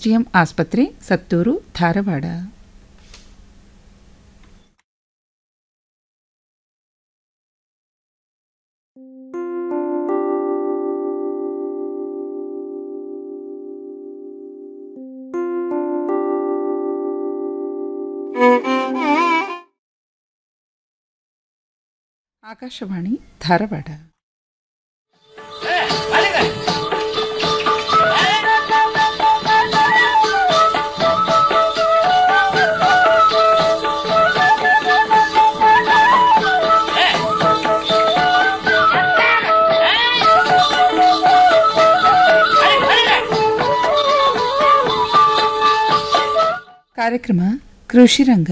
SDM ಆಸ್ಪತ್ರೆ ಸತ್ತೂರು ಧಾರವಾಡ ಆಕಾಶವಾಣಿ ಧಾರವಾಡ ಕಾರ್ಯಕ್ರಮ ಕೃಷಿ ರಂಗ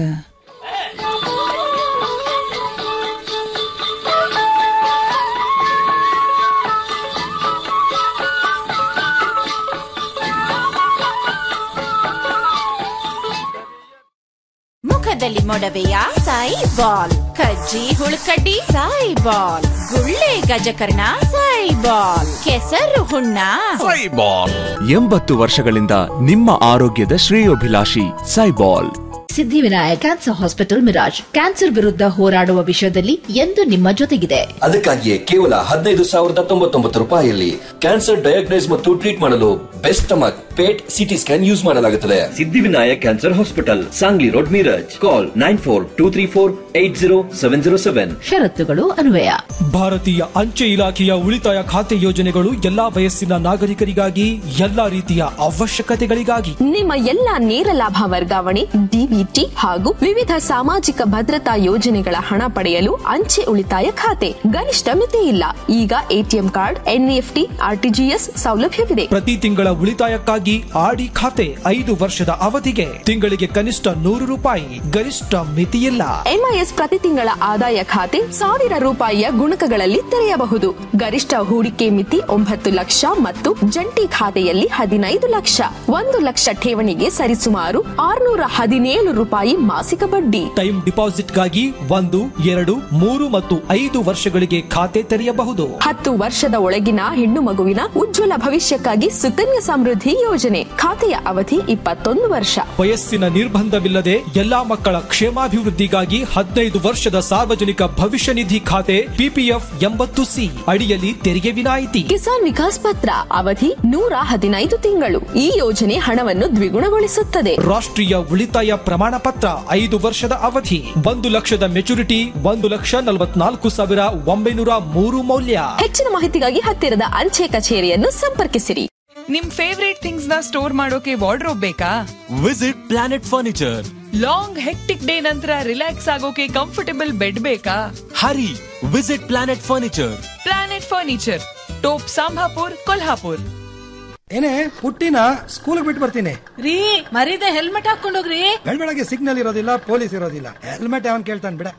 ಮುಖದಲ್ಲಿ ಮೊಡವೆಯ ಸಾಯಿ ಬಾಲ್ ಕಜ್ಜಿ ಹುಳುಕಡ್ಡಿ ಸಾಯಿ ಬಾಲ್ ಗುಳ್ಳೆ ಗಜಕರ್ಣ ಸಾಯಿ ಬಾಲ್ ಕೆಸರು ಹುಣ್ಣ ಸೈಬಾಲ್ ಎಂಬತ್ತು ವರ್ಷಗಳಿಂದ ನಿಮ್ಮ ಆರೋಗ್ಯದ ಶ್ರೇಯೋಭಿಲಾಷಿ Saibal Siddhivinayak cancer hospital Miraj cancer ವಿರುದ್ಧ ಹೋರಾಡುವ ವಿಷಯದಲ್ಲಿ ಎಂದು ನಿಮ್ಮ ಜೊತೆಗಿದೆ ಅದಕ್ಕಾಗಿಯೇ ಕೇವಲ ಹದಿನೈದು ಸಾವಿರದ ತೊಂಬತ್ತೊಂಬತ್ತು ರೂಪಾಯಿಯಲ್ಲಿ ಕ್ಯಾನ್ಸರ್ ಡಯಾಗ್ನೈಸ್ ಮತ್ತು ಟ್ರೀಟ್ ಮಾಡಲು best stomach PET CT scan use ಮಾಡಲಾಗುತ್ತದೆ Siddhivinayak cancer hospital Sangli road Miraj call nine four two three four eight zero seven zero seven ಷರತ್ತುಗಳು ಅನ್ವಯ ಭಾರತೀಯ ಅಂಚೆ ಇಲಾಖೆಯ ಉಳಿತಾಯ ಖಾತೆ ಯೋಜನೆಗಳು ಎಲ್ಲಾ ವಯಸ್ಸಿನ ನಾಗರಿಕರಿಗಾಗಿ ಎಲ್ಲಾ ರೀತಿಯ ಅವಶ್ಯಕತೆಗಳಿಗಾಗಿ ನಿಮ್ಮ ಎಲ್ಲ ನೇರ ಲಾಭ ವರ್ಗಾವಣೆ ಡಿಬಿಟಿ ಹಾಗೂ ವಿವಿಧ ಸಾಮಾಜಿಕ ಭದ್ರತಾ ಯೋಜನೆಗಳ ಹಣ ಪಡೆಯಲು ಅಂಚೆ ಉಳಿತಾಯ ಖಾತೆ ಗರಿಷ್ಠ ಮಿತಿ ಇಲ್ಲ ಈಗ ಎಟಿಎಂ ಕಾರ್ಡ್ ಎನ್ಇಎಫ್ಟಿ ಆರ್ಟಿಜಿಎಸ್ ಸೌಲಭ್ಯವಿದೆ ಪ್ರತಿ ತಿಂಗಳ ಉಳಿತಾಯಕ್ಕಾಗಿ ಆಡಿ ಖಾತೆ ಐದು ವರ್ಷದ ಅವಧಿಗೆ ತಿಂಗಳಿಗೆ ಕನಿಷ್ಠ ನೂರು ರೂಪಾಯಿ ಗರಿಷ್ಠ ಮಿತಿಯಿಲ್ಲ ಎಂಐಎಸ್ ಪ್ರತಿ ತಿಂಗಳ ಆದಾಯ ಖಾತೆ ಸಾವಿರ ರೂಪಾಯಿಯ ಗುಣಕಗಳಲ್ಲಿ ತೆರೆಯಬಹುದು ಗರಿಷ್ಠ ಹೂಡಿಕೆ ಮಿತಿ ಒಂಬತ್ತು ಲಕ್ಷ ಮತ್ತು ಜಂಟಿ ಖಾತೆಯಲ್ಲಿ ಹದಿನೈದು ಲಕ್ಷ ಒಂದು ಲಕ್ಷ ಠೇವಣಿಗೆ ಸರಿಸುಮಾರು ಆರ್ನೂರ ಹದಿನೇಳು ರೂಪಾಯಿ ಮಾಸಿಕ ಬಡ್ಡಿ ಟೈಮ್ ಡಿಪಾಸಿಟ್ಗಾಗಿ ಒಂದು ಎರಡು ಮೂರು ಮತ್ತು ಐದು ವರ್ಷಗಳಿಗೆ ಖಾತೆ ತೆರೆಯಬಹುದು ಹತ್ತು ವರ್ಷದ ಒಳಗಿನ ಹೆಣ್ಣು ಮಗುವಿನ ಉಜ್ವಲ ಭವಿಷ್ಯಕ್ಕಾಗಿ ಸುಕನ್ಯಾ ಸಮೃದ್ಧಿ ಯೋಜನೆ ಖಾತೆಯ ಅವಧಿ ಇಪ್ಪತ್ತೊಂದು ವರ್ಷ ವಯಸ್ಸಿನ ನಿರ್ಬಂಧವಿಲ್ಲದೆ ಎಲ್ಲಾ ಮಕ್ಕಳ ಕ್ಷೇಮಾಭಿವೃದ್ಧಿಗಾಗಿ ಹದಿನೈದು ವರ್ಷದ ಸಾರ್ವಜನಿಕ ಭವಿಷ್ಯ ನಿಧಿ ಖಾತೆ ಪಿಪಿಎಫ್ ಎಂಬತ್ತು ಸಿ ಅಡಿಯಲ್ಲಿ ತೆರಿಗೆ ವಿನಾಯಿತಿ ಕಿಸಾನ್ ವಿಕಾಸ್ ಪತ್ರ ಅವಧಿ ನೂರ ಹದಿನೈದು ತಿಂಗಳು ಈ ಯೋಜನೆ ಹಣವನ್ನು ದ್ವಿಗುಣಗೊಳಿಸುತ್ತದೆ ರಾಷ್ಟ್ರೀಯ ಉಳಿತಾಯ ಪ್ರಮಾಣ ಪತ್ರ ಐದು ವರ್ಷದ ಅವಧಿ ಒಂದು ಲಕ್ಷದ ಮೆಚುರಿಟಿ ಒಂದು ಲಕ್ಷ ನಲವತ್ನಾಲ್ಕು ಸಾವಿರ ಒಂಬೈನೂರ ಮೂರು ಮೌಲ್ಯ ಹೆಚ್ಚಿನ ಮಾಹಿತಿಗಾಗಿ ಹತ್ತಿರದ ಅಂಚೆ ಕಚೇರಿಯನ್ನು ಸಂಪರ್ಕಿಸಿರಿ ನಿಮ್ ಫೇವ್ರೇಟ್ ಥಿಂಗ್ಸ್ ನ ಸ್ಟೋರ್ ಮಾಡೋಕೆ ವಾರ್ಡ್ರೋಬ್ ಬೇಕಾ visit planet furniture long hectic day ನಂತರ ರಿಲ್ಯಾಕ್ಸ್ ಆಗೋಕೆ ಕಂಫರ್ಟಬಲ್ ಬೆಡ್ ಬೇಕಾ hurry visit planet furniture planet furniture Tope Sambhapur Kolhapur ಏನೇ ಪುಟ್ಟಿನ ಸ್ಕೂಲ್ ಬಿಟ್ಟು ಬರ್ತೀನಿ ರೀ ಮರೀದೆ ಹೆಲ್ಮೆಟ್ ಹಾಕೊಂಡೋಗ್ರಿ ಬೆಳಗ್ಗೆ ಸಿಗ್ನಲ್ ಇರೋದಿಲ್ಲ ಪೊಲೀಸ್ ಇರೋದಿಲ್ಲ ಹೆಲ್ಮೆಟ್ ಅವನ್ ಕೇಳ್ತಾನೆ ಬಿಡ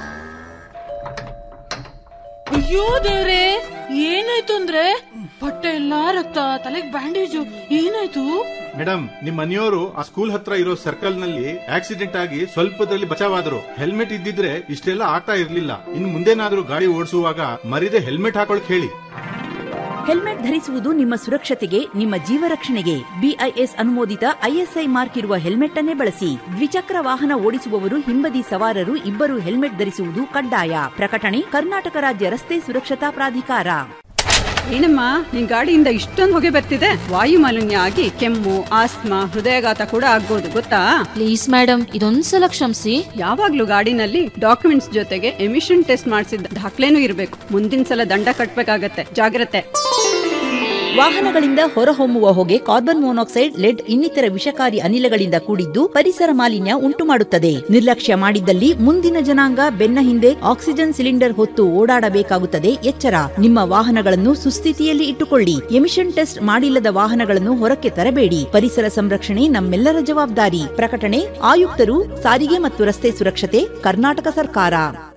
ಅಯ್ಯೋ ದೇವ್ರೆ ಏನಾಯ್ತು ಅಂದ್ರೆ ಬಟ್ಟೆ ಎಲ್ಲಾ ರಕ್ತ ತಲೆಗ್ ಬ್ಯಾಂಡೇಜು ಏನಾಯ್ತು ಮೇಡಮ್ ನಿಮ್ ಮನೆಯವರು ಆ ಸ್ಕೂಲ್ ಹತ್ರ ಇರೋ ಸರ್ಕಲ್ ನಲ್ಲಿ ಆಕ್ಸಿಡೆಂಟ್ ಆಗಿ ಸ್ವಲ್ಪದಲ್ಲಿ ಬಚಾವಾದ್ರು ಹೆಲ್ಮೆಟ್ ಇದ್ದಿದ್ರೆ ಇಷ್ಟೆಲ್ಲ ಆಗ್ತಾ ಇರ್ಲಿಲ್ಲ ಇನ್ ಮುಂದೇನಾದ್ರೂ ಗಾಡಿ ಓಡಿಸುವಾಗ ಮರಿದೆ ಹೆಲ್ಮೆಟ್ ಹಾಕೊಳಕ್ ಹೇಳಿ ಹೆಲ್ಮೆಟ್ ಧರಿಸುವುದು ನಿಮ್ಮ ಸುರಕ್ಷತೆಗೆ ನಿಮ್ಮ ಜೀವ ರಕ್ಷಣೆಗೆ ಬಿಐಎಸ್ ಅನುಮೋದಿತ ಐಎಸ್ಐ ಮಾರ್ಕ್ ಇರುವ ಹೆಲ್ಮೆಟ್ ಅನ್ನೇ ಬಳಸಿ ದ್ವಿಚಕ್ರ ವಾಹನ ಓಡಿಸುವವರು ಹಿಂಬದಿ ಸವಾರರು ಇಬ್ಬರು ಹೆಲ್ಮೆಟ್ ಧರಿಸುವುದು ಕಡ್ಡಾಯ ಪ್ರಕಟಣೆ ಕರ್ನಾಟಕ ರಾಜ್ಯ ರಸ್ತೆ ಸುರಕ್ಷತಾ ಪ್ರಾಧಿಕಾರ ಏನಮ್ಮ ನಿನ್ ಗಾಡಿಯಿಂದ ಇಷ್ಟೊಂದು ಹೊಗೆ ಬರ್ತಿದೆ ವಾಯು ಮಾಲಿನ್ಯ ಆಗಿ ಕೆಮ್ಮು ಆಸ್ತಮಾ ಹೃದಯಾಘಾತ ಕೂಡ ಆಗ್ಬೋದು ಗೊತ್ತಾ ಪ್ಲೀಸ್ ಮೇಡಮ್ ಇದೊಂದ್ಸಲ ಕ್ಷಮಿಸಿ ಯಾವಾಗ್ಲೂ ಗಾಡಿನಲ್ಲಿ ಡಾಕ್ಯುಮೆಂಟ್ಸ್ ಜೊತೆಗೆ ಎಮಿಷನ್ ಟೆಸ್ಟ್ ಮಾಡಿಸಿದ ದಾಖಲೆನೂ ಇರಬೇಕು ಮುಂದಿನ ಸಲ ದಂಡ ಕಟ್ಬೇಕಾಗತ್ತೆ ಜಾಗ್ರತೆ ವಾಹನಗಳಿಂದ ಹೊರಹೊಮ್ಮುವ ಹೊಗೆ ಕಾರ್ಬನ್ ಮೊನಾಕ್ಸೈಡ್ ಲೆಡ್ ಇನ್ನಿತರ ವಿಷಕಾರಿ ಅನಿಲಗಳಿಂದ ಕೂಡಿದ್ದು ಪರಿಸರ ಮಾಲಿನ್ಯ ಉಂಟು ಮಾಡುತ್ತದೆ ನಿರ್ಲಕ್ಷ್ಯ ಮಾಡಿದ್ದಲ್ಲಿ ಮುಂದಿನ ಜನಾಂಗ ಬೆನ್ನ ಹಿಂದೆ ಆಕ್ಸಿಜನ್ ಸಿಲಿಂಡರ್ ಹೊತ್ತು ಓಡಾಡಬೇಕಾಗುತ್ತದೆ ಎಚ್ಚರ ನಿಮ್ಮ ವಾಹನಗಳನ್ನು ಸುಸ್ಥಿತಿಯಲ್ಲಿ ಇಟ್ಟುಕೊಳ್ಳಿ ಎಮಿಷನ್ ಟೆಸ್ಟ್ ಮಾಡಿಲ್ಲದ ವಾಹನಗಳನ್ನು ಹೊರಕ್ಕೆ ತರಬೇಡಿ ಪರಿಸರ ಸಂರಕ್ಷಣೆ ನಮ್ಮೆಲ್ಲರ ಜವಾಬ್ದಾರಿ ಪ್ರಕಟಣೆ ಆಯುಕ್ತರು ಸಾರಿಗೆ ಮತ್ತು ರಸ್ತೆ ಸುರಕ್ಷತೆ ಕರ್ನಾಟಕ ಸರ್ಕಾರ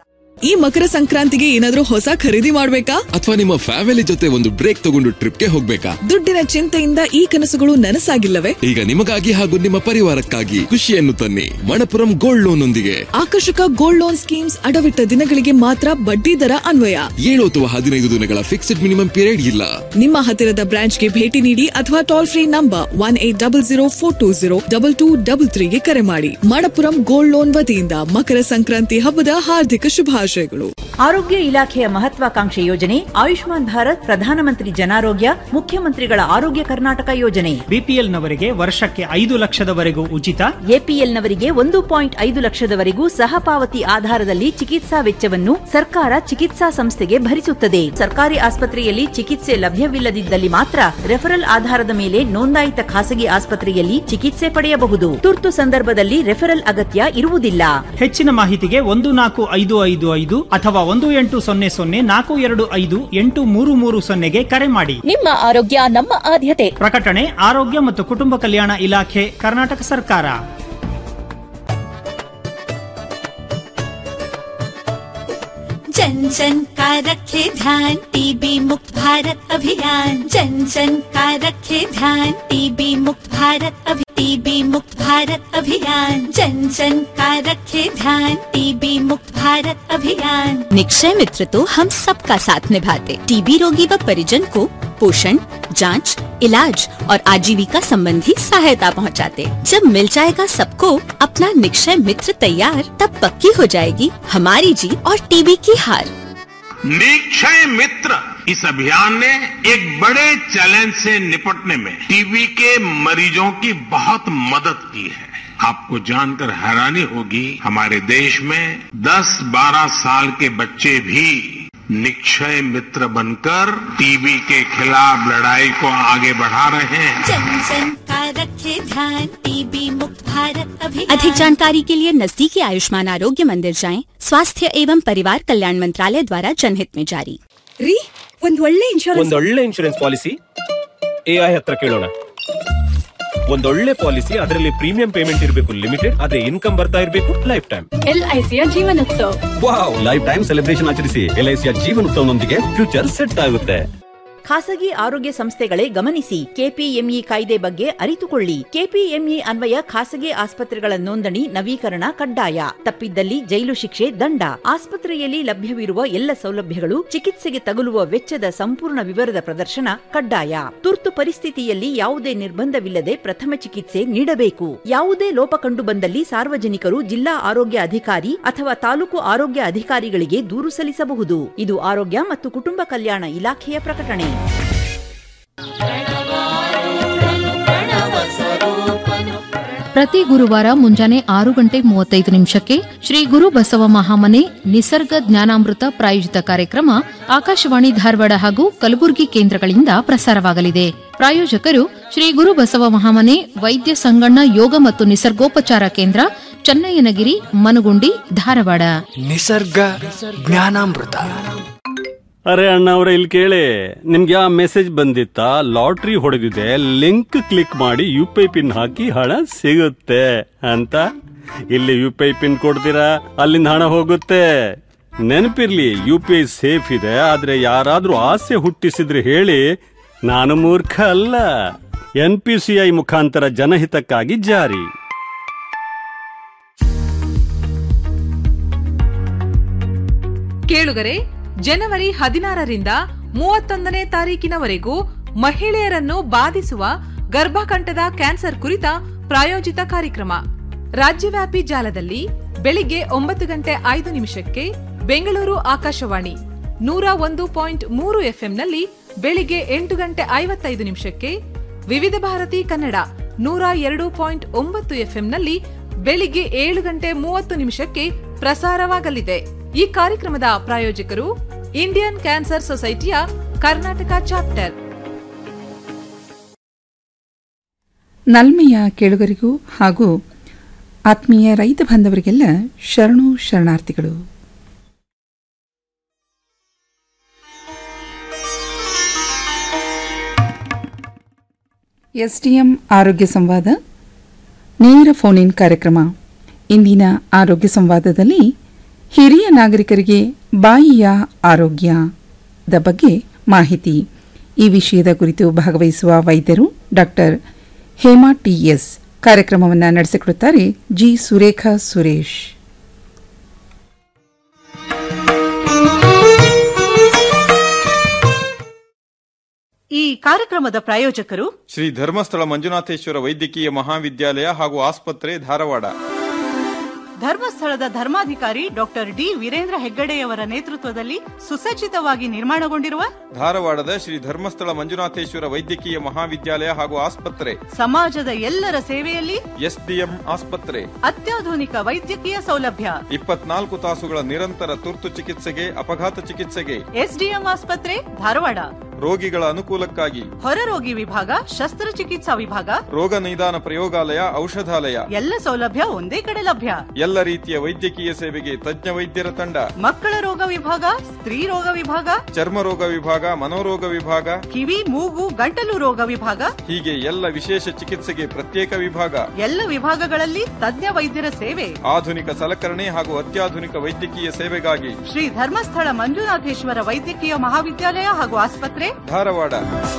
ಈ ಮಕರ ಸಂಕ್ರಾಂತಿಗೆ ಏನಾದ್ರೂ ಹೊಸ ಖರೀದಿ ಮಾಡ್ಬೇಕಾ ಅಥವಾ ನಿಮ್ಮ ಫ್ಯಾಮಿಲಿ ಜೊತೆ ಒಂದು ಬ್ರೇಕ್ ತಗೊಂಡು ಟ್ರಿಪ್ಗೆ ಹೋಗ್ಬೇಕಾ ದುಡ್ಡಿನ ಚಿಂತೆಯಿಂದ ಈ ಕನಸುಗಳು ನನಸಾಗಿಲ್ಲವೇ ಈಗ ನಿಮಗಾಗಿ ಹಾಗೂ ನಿಮ್ಮ ಪರಿವಾರಕ್ಕಾಗಿ ಖುಷಿಯನ್ನು ತನ್ನಿ ಮಣಪುರಂ ಗೋಲ್ಡ್ ಲೋನ್ ಒಂದಿಗೆ ಆಕರ್ಷಕ ಗೋಲ್ಡ್ ಲೋನ್ ಸ್ಕೀಮ್ಸ್ ಅಡವಿಟ್ಟ ದಿನಗಳಿಗೆ ಮಾತ್ರ ಬಡ್ಡಿ ದರ ಅನ್ವಯ ಏಳು ಅಥವಾ ಹದಿನೈದು ದಿನಗಳ ಫಿಕ್ಸ್ಡ್ ಮಿನಿಮಮ್ ಪೀರಿಯಡ್ ಇಲ್ಲ ನಿಮ್ಮ ಹತ್ತಿರದ ಬ್ರಾಂಚ್ಗೆ ಭೇಟಿ ನೀಡಿ ಅಥವಾ toll free number one eight double zero four two zero double two double ತ್ರೀಗೆ ಕರೆ ಮಾಡಿ ಮಣಪುರಂ ಗೋಲ್ಡ್ ಲೋನ್ ವತಿಯಿಂದ ಮಕರ ಸಂಕ್ರಾಂತಿ ಹಬ್ಬದ ಹಾರ್ದಿಕ ಶುಭಾಶಯಗಳು ಆರೋಗ್ಯ ಇಲಾಖೆಯ ಮಹತ್ವಾಕಾಂಕ್ಷೆ ಯೋಜನೆ ಆಯುಷ್ಮಾನ್ ಭಾರತ್ ಪ್ರಧಾನಮಂತ್ರಿ ಜನಾರೋಗ್ಯ ಮುಖ್ಯಮಂತ್ರಿಗಳ ಆರೋಗ್ಯ ಕರ್ನಾಟಕ ಯೋಜನೆ ಬಿಪಿಎಲ್ನವರಿಗೆ ವರ್ಷಕ್ಕೆ ಐದು ಲಕ್ಷದವರೆಗೂ ಉಚಿತ ಎಪಿಎಲ್ನವರಿಗೆ ಒಂದು ಪಾಯಿಂಟ್ ಐದು ಲಕ್ಷದವರೆಗೂ ಸಹ ಪಾವತಿ ಆಧಾರದಲ್ಲಿ ಚಿಕಿತ್ಸಾ ವೆಚ್ಚವನ್ನು ಸರ್ಕಾರ ಚಿಕಿತ್ಸಾ ಸಂಸ್ಥೆಗೆ ಭರಿಸುತ್ತದೆ ಸರ್ಕಾರಿ ಆಸ್ಪತ್ರೆಯಲ್ಲಿ ಚಿಕಿತ್ಸೆ ಲಭ್ಯವಿಲ್ಲದಿದ್ದಲ್ಲಿ ಮಾತ್ರ ರೆಫರಲ್ ಆಧಾರದ ಮೇಲೆ ನೋಂದಾಯಿತ ಖಾಸಗಿ ಆಸ್ಪತ್ರೆಯಲ್ಲಿ ಚಿಕಿತ್ಸೆ ಪಡೆಯಬಹುದು ತುರ್ತು ಸಂದರ್ಭದಲ್ಲಿ ರೆಫರಲ್ ಅಗತ್ಯ ಇರುವುದಿಲ್ಲ ಹೆಚ್ಚಿನ ಮಾಹಿತಿಗೆ ಒಂದು ನಾಲ್ಕು ಐದು ಐದು ಐದು ಅಥವಾ ಒಂದು ಎಂಟು ಸೊನ್ನೆ ಸೊನ್ನೆ ನಾಲ್ಕು ಎರಡು ಐದು ಎಂಟು ಮೂರು ಮೂರು ಸೊನ್ನೆಗೆ ಕರೆ ಮಾಡಿ ನಿಮ್ಮ ಆರೋಗ್ಯ ನಮ್ಮ ಆದ್ಯತೆ ಪ್ರಕಟಣೆ ಆರೋಗ್ಯ ಮತ್ತು ಕುಟುಂಬ ಕಲ್ಯಾಣ ಇಲಾಖೆ ಕರ್ನಾಟಕ ಸರ್ಕಾರ जन जन का रखे ध्यान टीबी मुक्त भारत अभियान जन जन का रखे ध्यान टीबी मुक्त भारत अभि टीबी मुक्त भारत अभियान जन जन का रखे ध्यान टीबी मुक्त भारत अभियान निक्षय मित्र तो हम सबका साथ निभाते टीबी रोगी व परिजन को पोषण जांच, इलाज और आजीविका संबंधी सहायता पहुंचाते। जब मिल जाएगा सबको अपना निक्षय मित्र तैयार तब पक्की हो जाएगी हमारी जीत और टीबी की हार निक्षय मित्र इस अभियान ने एक बड़े चैलेंज से निपटने में टीबी के मरीजों की बहुत मदद की है आपको जानकर हैरानी होगी हमारे देश में 10-12 साल के बच्चे भी निक्षय मित्र बनकर टीबी के खिलाफ लड़ाई को आगे बढ़ा रहे हैं जन जन का रखे ध्यान टीबी मुक्त भारत अभियान अधिक जानकारी के लिए नजदीकी आयुष्मान आरोग्य मंदिर जाएं स्वास्थ्य एवं परिवार कल्याण मंत्रालय द्वारा जनहित में जारी ರೀ ಒಂದ್ ಒಳ್ಳೆ ಇನ್ಶೂರೆನ್ಸ್ ಒಂದೊಳ್ಳೆ ಇನ್ಶೂರೆನ್ಸ್ ಪಾಲಿಸಿ ಎಐ ಹತ್ರ ಕೇಳೋಣ ಒಂದೊಳ್ಳೆ ಪಾಲಿಸಿ ಅದರಲ್ಲಿ ಪ್ರೀಮಿಯಂ ಪೇಮೆಂಟ್ ಇರಬೇಕು ಲಿಮಿಟೆಡ್ ಅದೇ ಇನ್ಕಮ್ ಬರ್ತಾ ಇರಬೇಕು ಲೈಫ್ ಟೈಮ್ ಎಲ್ಐಸಿಯ Jeevanotsav wow life time celebration ಆಚರಿಸಿ ಎಲ್ಐಸಿಯ ಜೀವನೋತ್ಸವನೊಂದಿಗೆ ಫ್ಯೂಚರ್ ಸೆಟ್ ಆಗುತ್ತೆ ಖಾಸಗಿ ಆರೋಗ್ಯ ಸಂಸ್ಥೆಗಳೇ ಗಮನಿಸಿ ಕೆಪಿಎಂಇ ಕಾಯ್ದೆ ಬಗ್ಗೆ ಅರಿತುಕೊಳ್ಳಿ ಕೆಪಿಎಂಇ ಅನ್ವಯ ಖಾಸಗಿ ಆಸ್ಪತ್ರೆಗಳ ನೋಂದಣಿ ನವೀಕರಣ ಕಡ್ಡಾಯ ತಪ್ಪಿದ್ದಲ್ಲಿ ಜೈಲು ಶಿಕ್ಷೆ ದಂಡ ಆಸ್ಪತ್ರೆಯಲ್ಲಿ ಲಭ್ಯವಿರುವ ಎಲ್ಲ ಸೌಲಭ್ಯಗಳು ಚಿಕಿತ್ಸೆಗೆ ತಗುಲುವ ವೆಚ್ಚದ ಸಂಪೂರ್ಣ ವಿವರದ ಪ್ರದರ್ಶನ ಕಡ್ಡಾಯ ತುರ್ತು ಪರಿಸ್ಥಿತಿಯಲ್ಲಿ ಯಾವುದೇ ನಿರ್ಬಂಧವಿಲ್ಲದೆ ಪ್ರಥಮ ಚಿಕಿತ್ಸೆ ನೀಡಬೇಕು ಯಾವುದೇ ಲೋಪ ಕಂಡು ಬಂದಲ್ಲಿ ಸಾರ್ವಜನಿಕರು ಜಿಲ್ಲಾ ಆರೋಗ್ಯ ಅಧಿಕಾರಿ ಅಥವಾ ತಾಲೂಕು ಆರೋಗ್ಯ ಅಧಿಕಾರಿಗಳಿಗೆ ದೂರು ಸಲ್ಲಿಸಬಹುದು ಇದು ಆರೋಗ್ಯ ಮತ್ತು ಕುಟುಂಬ ಕಲ್ಯಾಣ ಇಲಾಖೆಯ ಪ್ರಕಟಣೆ ಪ್ರತಿ ಗುರುವಾರ ಮುಂಜಾನೆ ಆರು ಗಂಟೆ ಮೂವತ್ತೈದು ನಿಮಿಷಕ್ಕೆ ಶ್ರೀ ಗುರು ಬಸವ ಮಹಾಮನೆ ನಿಸರ್ಗ ಜ್ಞಾನಾಮೃತ ಪ್ರಾಯೋಜಿತ ಕಾರ್ಯಕ್ರಮ ಆಕಾಶವಾಣಿ ಧಾರವಾಡ ಹಾಗೂ ಕಲಬುರಗಿ ಕೇಂದ್ರಗಳಿಂದ ಪ್ರಸಾರವಾಗಲಿದೆ ಪ್ರಾಯೋಜಕರು ಶ್ರೀ ಗುರು ಬಸವ ಮಹಾಮನೆ ವೈದ್ಯ ಸಂಗಣ್ಣ ಯೋಗ ಮತ್ತು ನಿಸರ್ಗೋಪಚಾರ ಕೇಂದ್ರ ಚನ್ನಯ್ಯನಗಿರಿ ಮನುಗುಂಡಿ ಧಾರವಾಡ ನಿಸರ್ಗ ಜ್ಞಾನಾಮೃತ ಅರೆ ಅಣ್ಣ ಅವ್ರೆ ಇಲ್ಲಿ ಕೇಳಿ ನಿಮ್ಗೆ ಆ ಮೆಸೇಜ್ ಬಂದಿತ್ತಾ ಲಾಟ್ರಿ ಹೊಡೆದಿದೆ ಲಿಂಕ್ ಕ್ಲಿಕ್ ಮಾಡಿ ಯು ಪಿ ಐ ಪಿನ್ ಹಾಕಿ ಹಣ ಸಿಗುತ್ತೆ ಅಂತ ಇಲ್ಲಿ ಯು ಪಿ ಐ ಪಿನ್ ಕೊಡ್ತೀರಾ ಅಲ್ಲಿಂದ ಹಣ ಹೋಗುತ್ತೆ ನೆನಪಿರ್ಲಿ ಯು ಪಿ ಐ ಸೇಫ್ ಇದೆ ಆದ್ರೆ ಯಾರಾದ್ರೂ ಆಸೆ ಹುಟ್ಟಿಸಿದ್ರೆ ಹೇಳಿ ನಾನು ಮೂರ್ಖ ಅಲ್ಲ ಎನ್ ಪಿ ಸಿ ಐ ಮುಖಾಂತರ ಜನಹಿತಕ್ಕಾಗಿ ಜಾರಿ ಕೇಳುಗರೆ ಜನವರಿ ಹದಿನಾರರಿಂದ ಮೂವತ್ತೊಂದನೇ ತಾರೀಕಿನವರೆಗೂ ಮಹಿಳೆಯರನ್ನು ಬಾಧಿಸುವ ಗರ್ಭಕಂಠದ ಕ್ಯಾನ್ಸರ್ ಕುರಿತ ಪ್ರಾಯೋಜಿತ ಕಾರ್ಯಕ್ರಮ ರಾಜ್ಯವ್ಯಾಪಿ ಜಾಲದಲ್ಲಿ ಬೆಳಿಗ್ಗೆ ಒಂಬತ್ತು ಗಂಟೆ ಐದು ನಿಮಿಷಕ್ಕೆ ಬೆಂಗಳೂರು ಆಕಾಶವಾಣಿ ನೂರ ಒಂದು ಪಾಯಿಂಟ್ ಮೂರು ಎಫ್ಎಂನಲ್ಲಿ ಬೆಳಿಗ್ಗೆ ಎಂಟು ಗಂಟೆ ಐವತ್ತೈದು ನಿಮಿಷಕ್ಕೆ ವಿವಿಧ ಭಾರತಿ ಕನ್ನಡ ನೂರ ಎರಡು ಪಾಯಿಂಟ್ ಒಂಬತ್ತು ಎಫ್ಎಂನಲ್ಲಿ ಬೆಳಿಗ್ಗೆ ಏಳು ಗಂಟೆ ಮೂವತ್ತು ನಿಮಿಷಕ್ಕೆ ಪ್ರಸಾರವಾಗಲಿದೆ ಈ ಕಾರ್ಯಕ್ರಮದ ಪ್ರಾಯೋಜಕರು ಇಂಡಿಯನ್ ಕ್ಯಾನ್ಸರ್ ಸೊಸೈಟಿಯ ಕರ್ನಾಟಕ ಚಾಪ್ಟರ್ ನಲ್ಮೆಯ ಕೇಳುಗರಿಗೂ ಹಾಗೂ ಆತ್ಮೀಯ ರೈತ ಬಾಂಧವರಿಗೆಲ್ಲ ಶರಣು ಶರಣಾರ್ಥಿಗಳು ಎಸ್ಡಿಎಂ ಆರೋಗ್ಯ ಸಂವಾದ ನೇರ ಫೋನ್ ಇನ್ ಕಾರ್ಯಕ್ರಮ ಇಂದಿನ ಆರೋಗ್ಯ ಸಂವಾದದಲ್ಲಿ ಹಿರಿಯ ನಾಗರಿಕರಿಗೆ ಬಾಯಿಯ ಆರೋಗ್ಯದ ಬಗ್ಗೆ ಮಾಹಿತಿ ಈ ವಿಷಯದ ಕುರಿತು ಭಾಗವಹಿಸುವ ವೈದ್ಯರು ಡಾಕ್ಟರ್ ಹೇಮಾ ಟಿಎಸ್ ಕಾರ್ಯಕ್ರಮವನ್ನು ನಡೆಸಿಕೊಡುತ್ತಾರೆ ಜಿ ಸುರೇಖಾ ಸುರೇಶ್ ಈ ಕಾರ್ಯಕ್ರಮದ ಪ್ರಾಯೋಜಕರು ಶ್ರೀ ಧರ್ಮಸ್ಥಳ ಮಂಜುನಾಥೇಶ್ವರ ವೈದ್ಯಕೀಯ ಮಹಾವಿದ್ಯಾಲಯ ಹಾಗೂ ಆಸ್ಪತ್ರೆ ಧಾರವಾಡ ಧರ್ಮಸ್ಥಳದ ಧರ್ಮಾಧಿಕಾರಿ ಡಾಕ್ಟರ್ ಡಿ ವೀರೇಂದ್ರ ಹೆಗ್ಗಡೆಯವರ ನೇತೃತ್ವದಲ್ಲಿ ಸುಸಜ್ಜಿತವಾಗಿ ನಿರ್ಮಾಣಗೊಂಡಿರುವ ಧಾರವಾಡದ ಶ್ರೀ ಧರ್ಮಸ್ಥಳ ಮಂಜುನಾಥೇಶ್ವರ ವೈದ್ಯಕೀಯ ಮಹಾವಿದ್ಯಾಲಯ ಹಾಗೂ ಆಸ್ಪತ್ರೆ ಸಮಾಜದ ಎಲ್ಲರ ಸೇವೆಯಲ್ಲಿ ಎಸ್ಡಿಎಂ ಆಸ್ಪತ್ರೆ ಅತ್ಯಾಧುನಿಕ ವೈದ್ಯಕೀಯ ಸೌಲಭ್ಯ ಇಪ್ಪತ್ನಾಲ್ಕು ತಾಸುಗಳ ನಿರಂತರ ತುರ್ತು ಚಿಕಿತ್ಸೆಗೆ ಅಪಘಾತ ಚಿಕಿತ್ಸೆಗೆ ಎಸ್ಡಿಎಂ ಆಸ್ಪತ್ರೆ ಧಾರವಾಡ ರೋಗಿಗಳ ಅನುಕೂಲಕ್ಕಾಗಿ ಹೊರರೋಗಿ ವಿಭಾಗ ಶಸ್ತ್ರಚಿಕಿತ್ಸಾ ವಿಭಾಗ ರೋಗ ನಿದಾನ ಪ್ರಯೋಗಾಲಯ ಔಷಧಾಲಯ ಎಲ್ಲ ಸೌಲಭ್ಯ ಒಂದೇ ಕಡೆ ಲಭ್ಯ ಎಲ್ಲ ರೀತಿಯ ವೈದ್ಯಕೀಯ ಸೇವೆಗೆ ತಜ್ಞ ವೈದ್ಯರ ತಂಡ ಮಕ್ಕಳ ರೋಗ ವಿಭಾಗ ಸ್ತ್ರೀ ರೋಗ ವಿಭಾಗ ಚರ್ಮ ರೋಗ ವಿಭಾಗ ಮನೋರೋಗ ವಿಭಾಗ ಕಿವಿ ಮೂಗು ಗಂಟಲು ರೋಗ ವಿಭಾಗ ಹೀಗೆ ಎಲ್ಲ ವಿಶೇಷ ಚಿಕಿತ್ಸೆಗೆ ಪ್ರತ್ಯೇಕ ವಿಭಾಗ ಎಲ್ಲ ವಿಭಾಗಗಳಲ್ಲಿ ತಜ್ಞ ವೈದ್ಯರ ಸೇವೆ ಆಧುನಿಕ ಸಲಕರಣೆ ಹಾಗೂ ಅತ್ಯಾಧುನಿಕ ವೈದ್ಯಕೀಯ ಸೇವೆಗಾಗಿ ಶ್ರೀ ಧರ್ಮಸ್ಥಳ ಮಂಜುನಾಥೇಶ್ವರ ವೈದ್ಯಕೀಯ ಮಹಾವಿದ್ಯಾಲಯ ಹಾಗೂ ಆಸ್ಪತ್ರೆ ಧಾರವಾಡ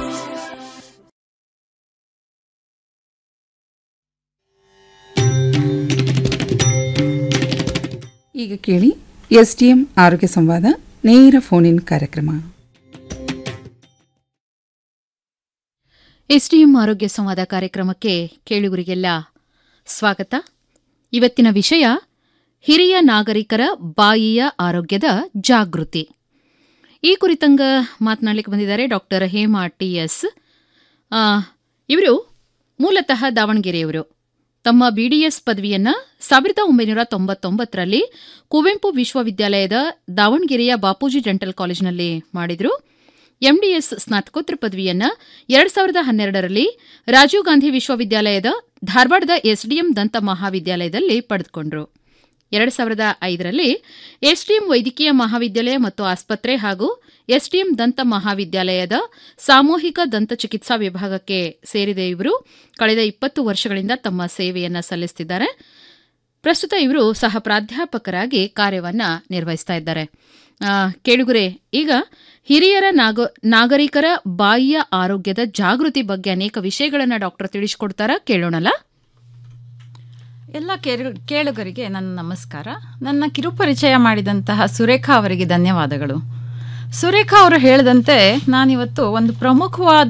ಈಗ ಕೇಳಿ ಎಸ್ಡಿಎಂ ಆರೋಗ್ಯ ಸಂವಾದ ನೇರ ಫೋನ್ ಇನ್ ಕಾರ್ಯಕ್ರಮ ಎಸ್ಡಿಎಂ ಆರೋಗ್ಯ ಸಂವಾದ ಕಾರ್ಯಕ್ರಮಕ್ಕೆ ಕೇಳುಗರಿಗೆಲ್ಲ ಸ್ವಾಗತ ಇವತ್ತಿನ ವಿಷಯ ಹಿರಿಯ ನಾಗರಿಕರ ಬಾಯಿಯ ಆರೋಗ್ಯದ ಜಾಗೃತಿ ಈ ಕುರಿತಂಗ ಮಾತನಾಡಲಿಕ್ಕೆ ಬಂದಿದ್ದಾರೆ ಡಾಕ್ಟರ್ ಹೇಮಾ ಟಿ ಎಸ್ ಇವರು ಮೂಲತಃ ದಾವಣಗೆರೆಯವರು ತಮ್ಮ ಬಿಡಿಎಸ್ ಪದವಿಯನ್ನ ಸಾವಿರದ ಒಂಬೈನೂರ ತೊಂಬತ್ತೊಂಬತ್ತರಲ್ಲಿ ಕುವೆಂಪು ವಿಶ್ವವಿದ್ಯಾಲಯದ ದಾವಣಗೆರೆಯ ಬಾಪೂಜಿ ಡೆಂಟಲ್ ಕಾಲೇಜಿನಲ್ಲಿ ಮಾಡಿದರು ಎಂಡಿಎಸ್ ಸ್ನಾತಕೋತ್ತರ ಪದವಿಯನ್ನ ಎರಡ್ ಸಾವಿರದ ಹನ್ನೆರಡರಲ್ಲಿ ರಾಜೀವ್ ಗಾಂಧಿ ವಿಶ್ವವಿದ್ಯಾಲಯದ ಧಾರವಾಡದ ಎಸ್ಡಿಎಂ ದಂತ ಮಹಾವಿದ್ಯಾಲಯದಲ್ಲಿ ಪಡೆದುಕೊಂಡರು ಎರಡು ಸಾವಿರದ ಐದರಲ್ಲಿ ಎಸ್ಡಿಎಂ ವೈದ್ಯಕೀಯ ಮಹಾವಿದ್ಯಾಲಯ ಮತ್ತು ಆಸ್ಪತ್ರೆ ಹಾಗೂ ಎಸ್ಡಿಎಂ ದಂತ ಮಹಾವಿದ್ಯಾಲಯದ ಸಾಮೂಹಿಕ ದಂತ ಚಿಕಿತ್ಸಾ ವಿಭಾಗಕ್ಕೆ ಸೇರಿದ ಇವರು ಕಳೆದ ಇಪ್ಪತ್ತು ವರ್ಷಗಳಿಂದ ತಮ್ಮ ಸೇವೆಯನ್ನು ಸಲ್ಲಿಸುತ್ತಿದ್ದಾರೆ ಪ್ರಸ್ತುತ ಇವರು ಸಹ ಪ್ರಾಧ್ಯಾಪಕರಾಗಿ ಕಾರ್ಯವನ್ನ ನಿರ್ವಹಿಸ್ತಾ ಇದ್ದಾರೆ ಕೇಳುಗರೆ ಈಗ ಹಿರಿಯರ ನಾಗರಿಕರ ಬಾಯಿಯ ಆರೋಗ್ಯದ ಜಾಗೃತಿ ಬಗ್ಗೆ ಅನೇಕ ವಿಷಯಗಳನ್ನು ಡಾಕ್ಟರ್ ತಿಳಿಸಿಕೊಡ್ತಾರ ಕೇಳೋಣಲ್ಲ ಎಲ್ಲ ಕೇಳುಗರಿಗೆ ನನ್ನ ನಮಸ್ಕಾರ ನನ್ನ ಕಿರುಪರಿಚಯ ಮಾಡಿದಂತಹ ಸುರೇಖಾ ಅವರಿಗೆ ಧನ್ಯವಾದಗಳು ಸುರೇಖಾ ಅವರು ಹೇಳಿದಂತೆ ನಾನಿವತ್ತು ಒಂದು ಪ್ರಮುಖವಾದ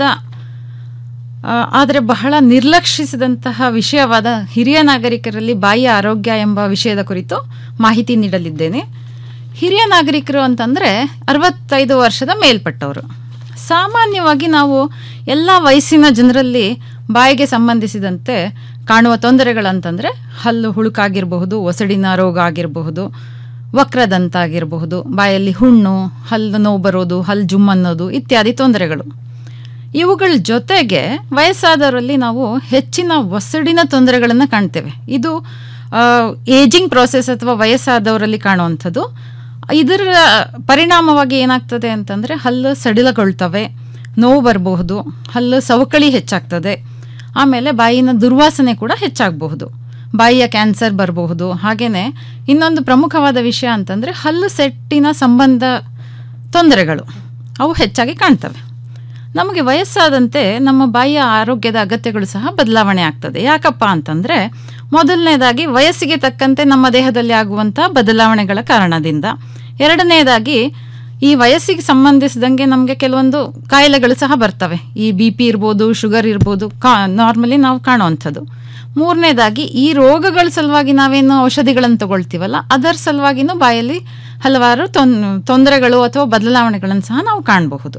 ಆದರೆ ಬಹಳ ನಿರ್ಲಕ್ಷಿಸಿದಂತಹ ವಿಷಯವಾದ ಹಿರಿಯ ನಾಗರಿಕರಲ್ಲಿ ಬಾಯಿಯ ಆರೋಗ್ಯ ಎಂಬ ವಿಷಯದ ಕುರಿತು ಮಾಹಿತಿ ನೀಡಲಿದ್ದೇನೆ ಹಿರಿಯ ನಾಗರಿಕರು ಅಂತಂದರೆ ಅರವತ್ತೈದು ವರ್ಷದ ಮೇಲ್ಪಟ್ಟವರು ಸಾಮಾನ್ಯವಾಗಿ ನಾವು ಎಲ್ಲ ವಯಸ್ಸಿನ ಜನರಲ್ಲಿ ಬಾಯಿಗೆ ಸಂಬಂಧಿಸಿದಂತೆ ಕಾಣುವ ತೊಂದರೆಗಳಂತಂದರೆ ಹಲ್ಲು ಹುಳುಕಾಗಿರಬಹುದು ಒಸಡಿನ ರೋಗ ಆಗಿರಬಹುದು ವಕ್ರದಂತ ಆಗಿರಬಹುದು ಬಾಯಲ್ಲಿ ಹುಣ್ಣು ಹಲ್ಲು ನೋವು ಬರೋದು ಹಲ್ಲು ಜುಮ್ ಅನ್ನೋದು ಇತ್ಯಾದಿ ತೊಂದರೆಗಳು ಇವುಗಳ ಜೊತೆಗೆ ವಯಸ್ಸಾದವರಲ್ಲಿ ನಾವು ಹೆಚ್ಚಿನ ಒಸಡಿನ ತೊಂದರೆಗಳನ್ನು ಕಾಣ್ತೇವೆ ಇದು ಏಜಿಂಗ್ ಪ್ರೋಸೆಸ್ ಅಥವಾ ವಯಸ್ಸಾದವರಲ್ಲಿ ಕಾಣುವಂಥದ್ದು ಇದರ ಪರಿಣಾಮವಾಗಿ ಏನಾಗ್ತದೆ ಅಂತಂದರೆ ಹಲ್ಲು ಸಡಿಲಗೊಳ್ತವೆ ನೋವು ಬರಬಹುದು ಹಲ್ಲು ಸವಕಳಿ ಹೆಚ್ಚಾಗ್ತದೆ ಆಮೇಲೆ ಬಾಯಿನ ದುರ್ವಾಸನೆ ಕೂಡ ಹೆಚ್ಚಾಗಬಹುದು ಬಾಯಿಯ ಕ್ಯಾನ್ಸರ್ ಬರಬಹುದು ಹಾಗೆಯೇ ಇನ್ನೊಂದು ಪ್ರಮುಖವಾದ ವಿಷಯ ಅಂತಂದರೆ ಹಲ್ಲು ಸೆಟ್ಟಿನ ಸಂಬಂಧ ತೊಂದರೆಗಳು ಅವು ಹೆಚ್ಚಾಗಿ ಕಾಣ್ತವೆ ನಮಗೆ ವಯಸ್ಸಾದಂತೆ ನಮ್ಮ ಬಾಯಿಯ ಆರೋಗ್ಯದ ಅಗತ್ಯಗಳು ಸಹ ಬದಲಾವಣೆ ಆಗ್ತದೆ ಯಾಕಪ್ಪ ಅಂತಂದರೆ ಮೊದಲನೇದಾಗಿ ವಯಸ್ಸಿಗೆ ತಕ್ಕಂತೆ ನಮ್ಮ ದೇಹದಲ್ಲಿ ಆಗುವಂಥ ಬದಲಾವಣೆಗಳ ಕಾರಣದಿಂದ ಎರಡನೇದಾಗಿ ಈ ವಯಸ್ಸಿಗೆ ಸಂಬಂಧಿಸಿದಂಗೆ ನಮಗೆ ಕೆಲವೊಂದು ಕಾಯಿಲೆಗಳು ಸಹ ಬರ್ತವೆ ಈ ಬಿ ಪಿ ಇರ್ಬೋದು ಶುಗರ್ ಇರ್ಬೋದು ಕಾ ನಾರ್ಮಲಿ ನಾವು ಕಾಣುವಂಥದ್ದು ಮೂರನೇದಾಗಿ ಈ ರೋಗಗಳ ಸಲುವಾಗಿ ನಾವೇನು ಔಷಧಿಗಳನ್ನು ತಗೊಳ್ತೀವಲ್ಲ ಅದರ ಸಲುವಾಗಿನೂ ಬಾಯಲ್ಲಿ ಹಲವಾರು ತೊಂದರೆಗಳು ಅಥವಾ ಬದಲಾವಣೆಗಳನ್ನು ಸಹ ನಾವು ಕಾಣಬಹುದು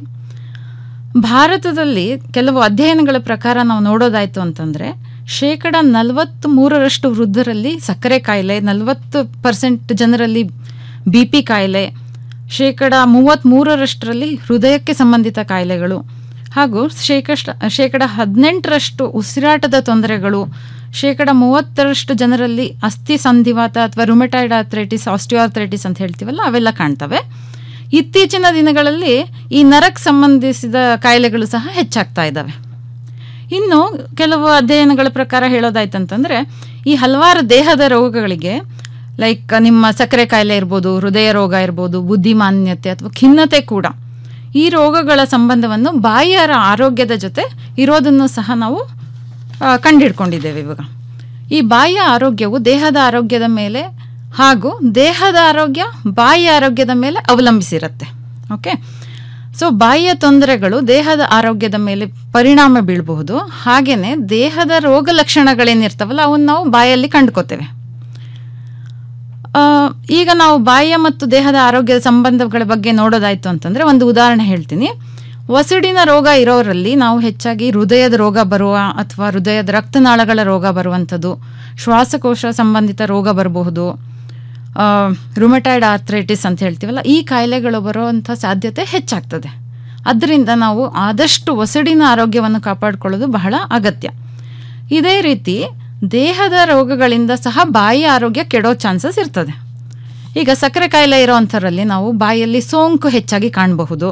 ಭಾರತದಲ್ಲಿ ಕೆಲವು ಅಧ್ಯಯನಗಳ ಪ್ರಕಾರ ನಾವು ನೋಡೋದಾಯಿತು ಅಂತಂದರೆ ಶೇಕಡ ನಲವತ್ತ್ ಮೂರರಷ್ಟು ವೃದ್ಧರಲ್ಲಿ ಸಕ್ಕರೆ ಕಾಯಿಲೆ ನಲವತ್ತು ಪರ್ಸೆಂಟ್ ಜನರಲ್ಲಿ ಬಿ ಪಿ ಕಾಯಿಲೆ ಶೇಕಡ ಮೂವತ್ತ್ಮೂರರಷ್ಟರಲ್ಲಿ ಹೃದಯಕ್ಕೆ ಸಂಬಂಧಿತ ಕಾಯಿಲೆಗಳು ಹಾಗೂ ಶೇಕಡ ಶೇಕಡ ಹದಿನೆಂಟರಷ್ಟು ಉಸಿರಾಟದ ತೊಂದರೆಗಳು ಶೇಕಡ ಮೂವತ್ತರಷ್ಟು ಜನರಲ್ಲಿ ಅಸ್ಥಿ ಸಂಧಿವಾತ ಅಥವಾ ರುಮೆಟೈಡ್ ಆರ್ಥ್ರೈಟಿಸ್ ಆಸ್ಟಿಯೋಆರ್ಥ್ರೈಟಿಸ್ ಅಂತ ಹೇಳ್ತೀವಲ್ಲ ಅವೆಲ್ಲ ಕಾಣ್ತವೆ ಇತ್ತೀಚಿನ ದಿನಗಳಲ್ಲಿ ಈ ನರಕ್ಕೆ ಸಂಬಂಧಿಸಿದ ಕಾಯಿಲೆಗಳು ಸಹ ಹೆಚ್ಚಾಗ್ತಾ ಇದ್ದಾವೆ ಇನ್ನು ಕೆಲವು ಅಧ್ಯಯನಗಳ ಪ್ರಕಾರ ಹೇಳೋದಾಯ್ತಂತಂದರೆ ಈ ಹಲವಾರು ದೇಹದ ರೋಗಗಳಿಗೆ ಲೈಕ್ ನಿಮ್ಮ ಸಕ್ಕರೆ ಕಾಯಿಲೆ ಇರ್ಬೋದು ಹೃದಯ ರೋಗ ಇರ್ಬೋದು ಬುದ್ಧಿಮಾನ್ಯತೆ ಅಥವಾ ಖಿನ್ನತೆ ಕೂಡ ಈ ರೋಗಗಳ ಸಂಬಂಧವನ್ನು ಬಾಯಿಯ ಆರೋಗ್ಯದ ಜೊತೆ ಇರೋದನ್ನು ಸಹ ನಾವು ಆ, ಕಂಡಿಡ್ಕೊಂಡಿದ್ದೇವೆ ಇವಾಗ ಈ ಬಾಯಿಯ ಆರೋಗ್ಯವು ದೇಹದ ಆರೋಗ್ಯದ ಮೇಲೆ ಹಾಗೂ ದೇಹದ ಆರೋಗ್ಯ ಬಾಯಿಯ ಆರೋಗ್ಯದ ಮೇಲೆ ಅವಲಂಬಿಸಿರುತ್ತೆ ಓಕೆ ಸೊ ಬಾಯಿಯ ತೊಂದರೆಗಳು ದೇಹದ ಆರೋಗ್ಯದ ಮೇಲೆ ಪರಿಣಾಮ ಬೀಳಬಹುದು ಹಾಗೆಯೇ ದೇಹದ ರೋಗ ಲಕ್ಷಣಗಳೇನಿರ್ತಾವಲ್ಲ ಅವನ್ನ ನಾವು ಬಾಯಲ್ಲಿ ಕಂಡ್ಕೋತೇವೆ ಆ, ಈಗ ನಾವು ಬಾಯಿಯ ಮತ್ತು ದೇಹದ ಆರೋಗ್ಯದ ಸಂಬಂಧಗಳ ಬಗ್ಗೆ ನೋಡೋದಾಯ್ತು ಅಂತಂದ್ರೆ ಒಂದು ಉದಾಹರಣೆ ಹೇಳ್ತೀನಿ ವಸಡಿನ ರೋಗ ಇರೋರಲ್ಲಿ ನಾವು ಹೆಚ್ಚಾಗಿ ಹೃದಯದ ರೋಗ ಬರುವ ಅಥವಾ ಹೃದಯದ ರಕ್ತನಾಳಗಳ ರೋಗ ಬರುವಂಥದ್ದು ಶ್ವಾಸಕೋಶ ಸಂಬಂಧಿತ ರೋಗ ಬರಬಹುದು ರುಮಟೈಡ್ ಆರ್ಥ್ರೈಟಿಸ್ ಅಂತ ಹೇಳ್ತೀವಲ್ಲ ಈ ಕಾಯಿಲೆಗಳು ಬರುವಂಥ ಸಾಧ್ಯತೆ ಹೆಚ್ಚಾಗ್ತದೆ ಅದರಿಂದ ನಾವು ಆದಷ್ಟು ವಸಡಿನ ಆರೋಗ್ಯವನ್ನು ಕಾಪಾಡಿಕೊಳ್ಳೋದು ಬಹಳ ಅಗತ್ಯ ಇದೇ ರೀತಿ ದೇಹದ ರೋಗಗಳಿಂದ ಸಹ ಬಾಯಿ ಆರೋಗ್ಯ ಕೆಡೋ ಚಾನ್ಸಸ್ ಇರ್ತದೆ ಈಗ ಸಕ್ಕರೆ ಕಾಯಿಲೆ ಇರೋವಂಥರಲ್ಲಿ ನಾವು ಬಾಯಲ್ಲಿ ಸೋಂಕು ಹೆಚ್ಚಾಗಿ ಕಾಣಬಹುದು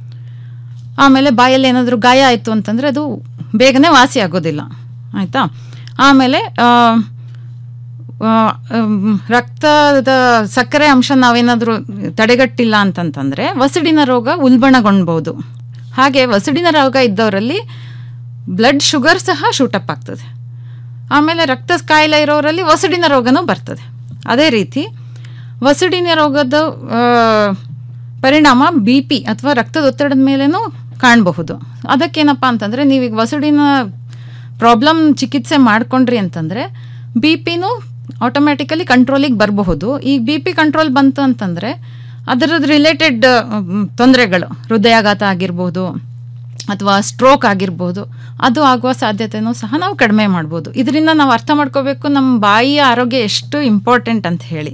ಆಮೇಲೆ ಬಾಯಲ್ಲಿ ಏನಾದರೂ ಗಾಯ ಆಯಿತು ಅಂತಂದರೆ ಅದು ಬೇಗನೆ ವಾಸಿ ಆಗೋದಿಲ್ಲ ಆಯಿತಾ ಆಮೇಲೆ ಆ, ಆ, ಮ್, ರಕ್ತದ ಸಕ್ಕರೆ ಅಂಶ ನಾವೇನಾದರೂ ತಡೆಗಟ್ಟಿಲ್ಲ ಅಂತಂತಂದರೆ ವಸಡಿನ ರೋಗ ಉಲ್ಬಣಗೊಳ್ಬೋದು ಹಾಗೆ ವಸಡಿನ ರೋಗ ಇದ್ದವರಲ್ಲಿ ಬ್ಲಡ್ ಶುಗರ್ ಸಹ ಶೂಟಪ್ ಆಗ್ತದೆ ಆಮೇಲೆ ರಕ್ತ ಕಾಯಿಲೆ ಇರೋರಲ್ಲಿ ವಸಡಿನ ರೋಗನೂ ಬರ್ತದೆ ಅದೇ ರೀತಿ ವಸಡಿನ ರೋಗದ ಆ, ಪರಿಣಾಮ ಬಿ ಪಿ ಅಥವಾ ರಕ್ತದೊತ್ತಡದ ಮೇಲೇನೂ ಕಾಣಬಹುದು ಅದಕ್ಕೇನಪ್ಪ ಅಂತಂದರೆ ನೀವೀಗ ವಸಡಿನ ಪ್ರಾಬ್ಲಮ್ ಚಿಕಿತ್ಸೆ ಮಾಡ್ಕೊಂಡ್ರಿ ಅಂತಂದರೆ ಬಿ ಪಿನೂ ಆಟೋಮ್ಯಾಟಿಕಲಿ ಕಂಟ್ರೋಲಿಗೆ ಬರಬಹುದು ಈಗ ಬಿ ಪಿ ಕಂಟ್ರೋಲ್ ಬಂತು ಅಂತಂದರೆ ಅದರದ್ದು ರಿಲೇಟೆಡ್ ತೊಂದರೆಗಳು ಹೃದಯಾಘಾತ ಆಗಿರ್ಬೋದು ಅಥವಾ ಸ್ಟ್ರೋಕ್ ಆಗಿರ್ಬೋದು ಅದು ಆಗುವ ಸಾಧ್ಯತೆನೂ ಸಹ ನಾವು ಕಡಿಮೆ ಮಾಡ್ಬೋದು ಇದರಿಂದ ನಾವು ಅರ್ಥ ಮಾಡ್ಕೋಬೇಕು ನಮ್ಮ ಬಾಯಿಯ ಆರೋಗ್ಯ ಎಷ್ಟು ಇಂಪಾರ್ಟೆಂಟ್ ಅಂತ ಹೇಳಿ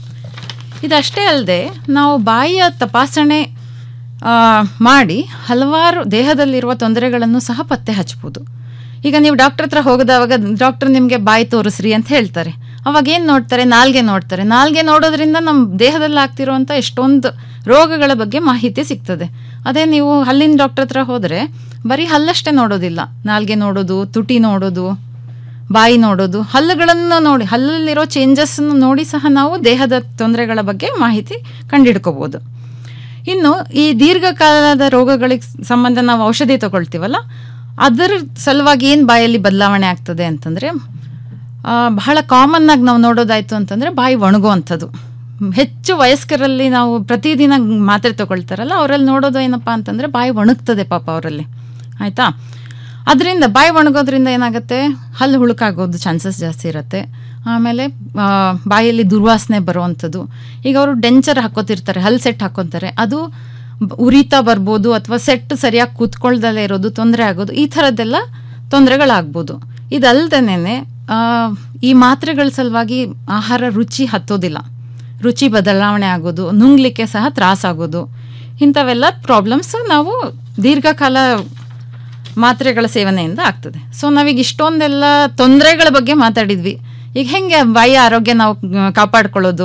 ಇದಷ್ಟೇ ಅಲ್ಲದೆ ನಾವು ಬಾಯಿಯ ತಪಾಸಣೆ ಆ, ಮಾಡಿ ಹಲವಾರು ದೇಹದಲ್ಲಿರುವ ತೊಂದರೆಗಳನ್ನು ಸಹ ಪತ್ತೆ ಹಚ್ಬೋದು ಈಗ ನೀವು ಡಾಕ್ಟರ್ ಹತ್ರ ಹೋಗದವಾಗ ಡಾಕ್ಟರ್ ನಿಮಗೆ ಬಾಯಿ ತೋರಿಸ್ರಿ ಅಂತ ಹೇಳ್ತಾರೆ ಅವಾಗ ಏನು ನೋಡ್ತಾರೆ ನಾಲ್ಗೆ ನೋಡ್ತಾರೆ ನಾಲ್ಗೆ ನೋಡೋದ್ರಿಂದ ನಮ್ಮ ದೇಹದಲ್ಲಿ ಆಗ್ತಿರುವಂಥ ಎಷ್ಟೊಂದು ರೋಗಗಳ ಬಗ್ಗೆ ಮಾಹಿತಿ ಸಿಗ್ತದೆ ಅದೇ ನೀವು ಹಲ್ಲಿನ ಡಾಕ್ಟರ್ ಹತ್ರ ಹೋದರೆ ಬರೀ ಹಲ್ಲಷ್ಟೇ ನೋಡೋದಿಲ್ಲ ನಾಲ್ಗೆ ನೋಡೋದು ತುಟಿ ನೋಡೋದು ಬಾಯಿ ನೋಡೋದು ಹಲ್ಲುಗಳನ್ನು ನೋಡಿ ಹಲ್ಲಲ್ಲಿರೋ ಚೇಂಜಸ್ಸನ್ನು ನೋಡಿ ಸಹ ನಾವು ದೇಹದ ತೊಂದರೆಗಳ ಬಗ್ಗೆ ಮಾಹಿತಿ ಕಂಡುಹಿಡ್ಕೋಬೋದು ಇನ್ನು ಈ ದೀರ್ಘಕಾಲದ ರೋಗಗಳಿಗೆ ಸಂಬಂಧ ನಾವು ಔಷಧಿ ತಗೊಳ್ತೀವಲ್ಲ ಅದರ ಸಲುವಾಗಿ ಏನು ಬಾಯಲ್ಲಿ ಬದಲಾವಣೆ ಆಗ್ತದೆ ಅಂತಂದರೆ ಆ, ಬಹಳ ಕಾಮನ್ ಆಗಿ ನಾವು ನೋಡೋದಾಯ್ತು ಅಂತಂದರೆ ಬಾಯಿ ಒಣಗುವಂಥದ್ದು ಹೆಚ್ಚು ವಯಸ್ಕರಲ್ಲಿ ನಾವು ಪ್ರತಿದಿನ ಮಾತ್ರೆ ತಗೊಳ್ತಾರಲ್ಲ ಅವರಲ್ಲಿ ನೋಡೋದು ಏನಪ್ಪ ಅಂತಂದರೆ ಬಾಯಿ ಒಣಗ್ತದೆ ಪಾಪ ಅವರಲ್ಲಿ ಆಯಿತಾ ಅದರಿಂದ ಬಾಯಿ ಒಣಗೋದ್ರಿಂದ ಏನಾಗುತ್ತೆ ಹಲ್ಲು ಹುಳುಕಾಗೋದು ಚಾನ್ಸಸ್ ಜಾಸ್ತಿ ಇರುತ್ತೆ ಆಮೇಲೆ ಆ, ಬಾಯಲ್ಲಿ ದುರ್ವಾಸನೆ ಬರುವಂಥದ್ದು ಈಗ ಅವರು ಡೆಂಚರ್ ಹಾಕೋತಿರ್ತಾರೆ ಹಲ್ ಸೆಟ್ ಹಾಕೋತಾರೆ ಅದು ಬ- ಉರಿತಾ ಬರ್ಬೋದು ಅಥವಾ ಸೆಟ್ ಸರಿಯಾಗಿ ಕೂತ್ಕೊಳ್ದಲ್ಲೇ ಇರೋದು ತೊಂದರೆ ಆಗೋದು ಈ ಥರದ್ದೆಲ್ಲ ತೊಂದರೆಗಳಾಗ್ಬೋದು ಇದಲ್ದೇನೆ ಈ ಮಾತ್ರೆಗಳ ಸಲುವಾಗಿ ಆಹಾರ ರುಚಿ ಹತ್ತೋದಿಲ್ಲ ರುಚಿ ಬದಲಾವಣೆ ಆಗೋದು ನುಂಗ್ಲಿಕ್ಕೆ ಸಹ ತ್ರಾಸಾಗೋದು ಇಂಥವೆಲ್ಲ ಪ್ರಾಬ್ಲಮ್ಸ್ ನಾವು ದೀರ್ಘಕಾಲ ಮಾತ್ರೆಗಳ ಸೇವನೆಯಿಂದ ಆಗ್ತದೆ ಸೊ ನಾವೀಗ ಇಷ್ಟೊಂದೆಲ್ಲ ತೊಂದರೆಗಳ ಬಗ್ಗೆ ಮಾತಾಡಿದ್ವಿ ಈಗ ಹೆಂಗೆ ಬಾಯಿ ಆರೋಗ್ಯ ನಾವು ಆ, ಕಾಪಾಡ್ಕೊಳ್ಳೋದು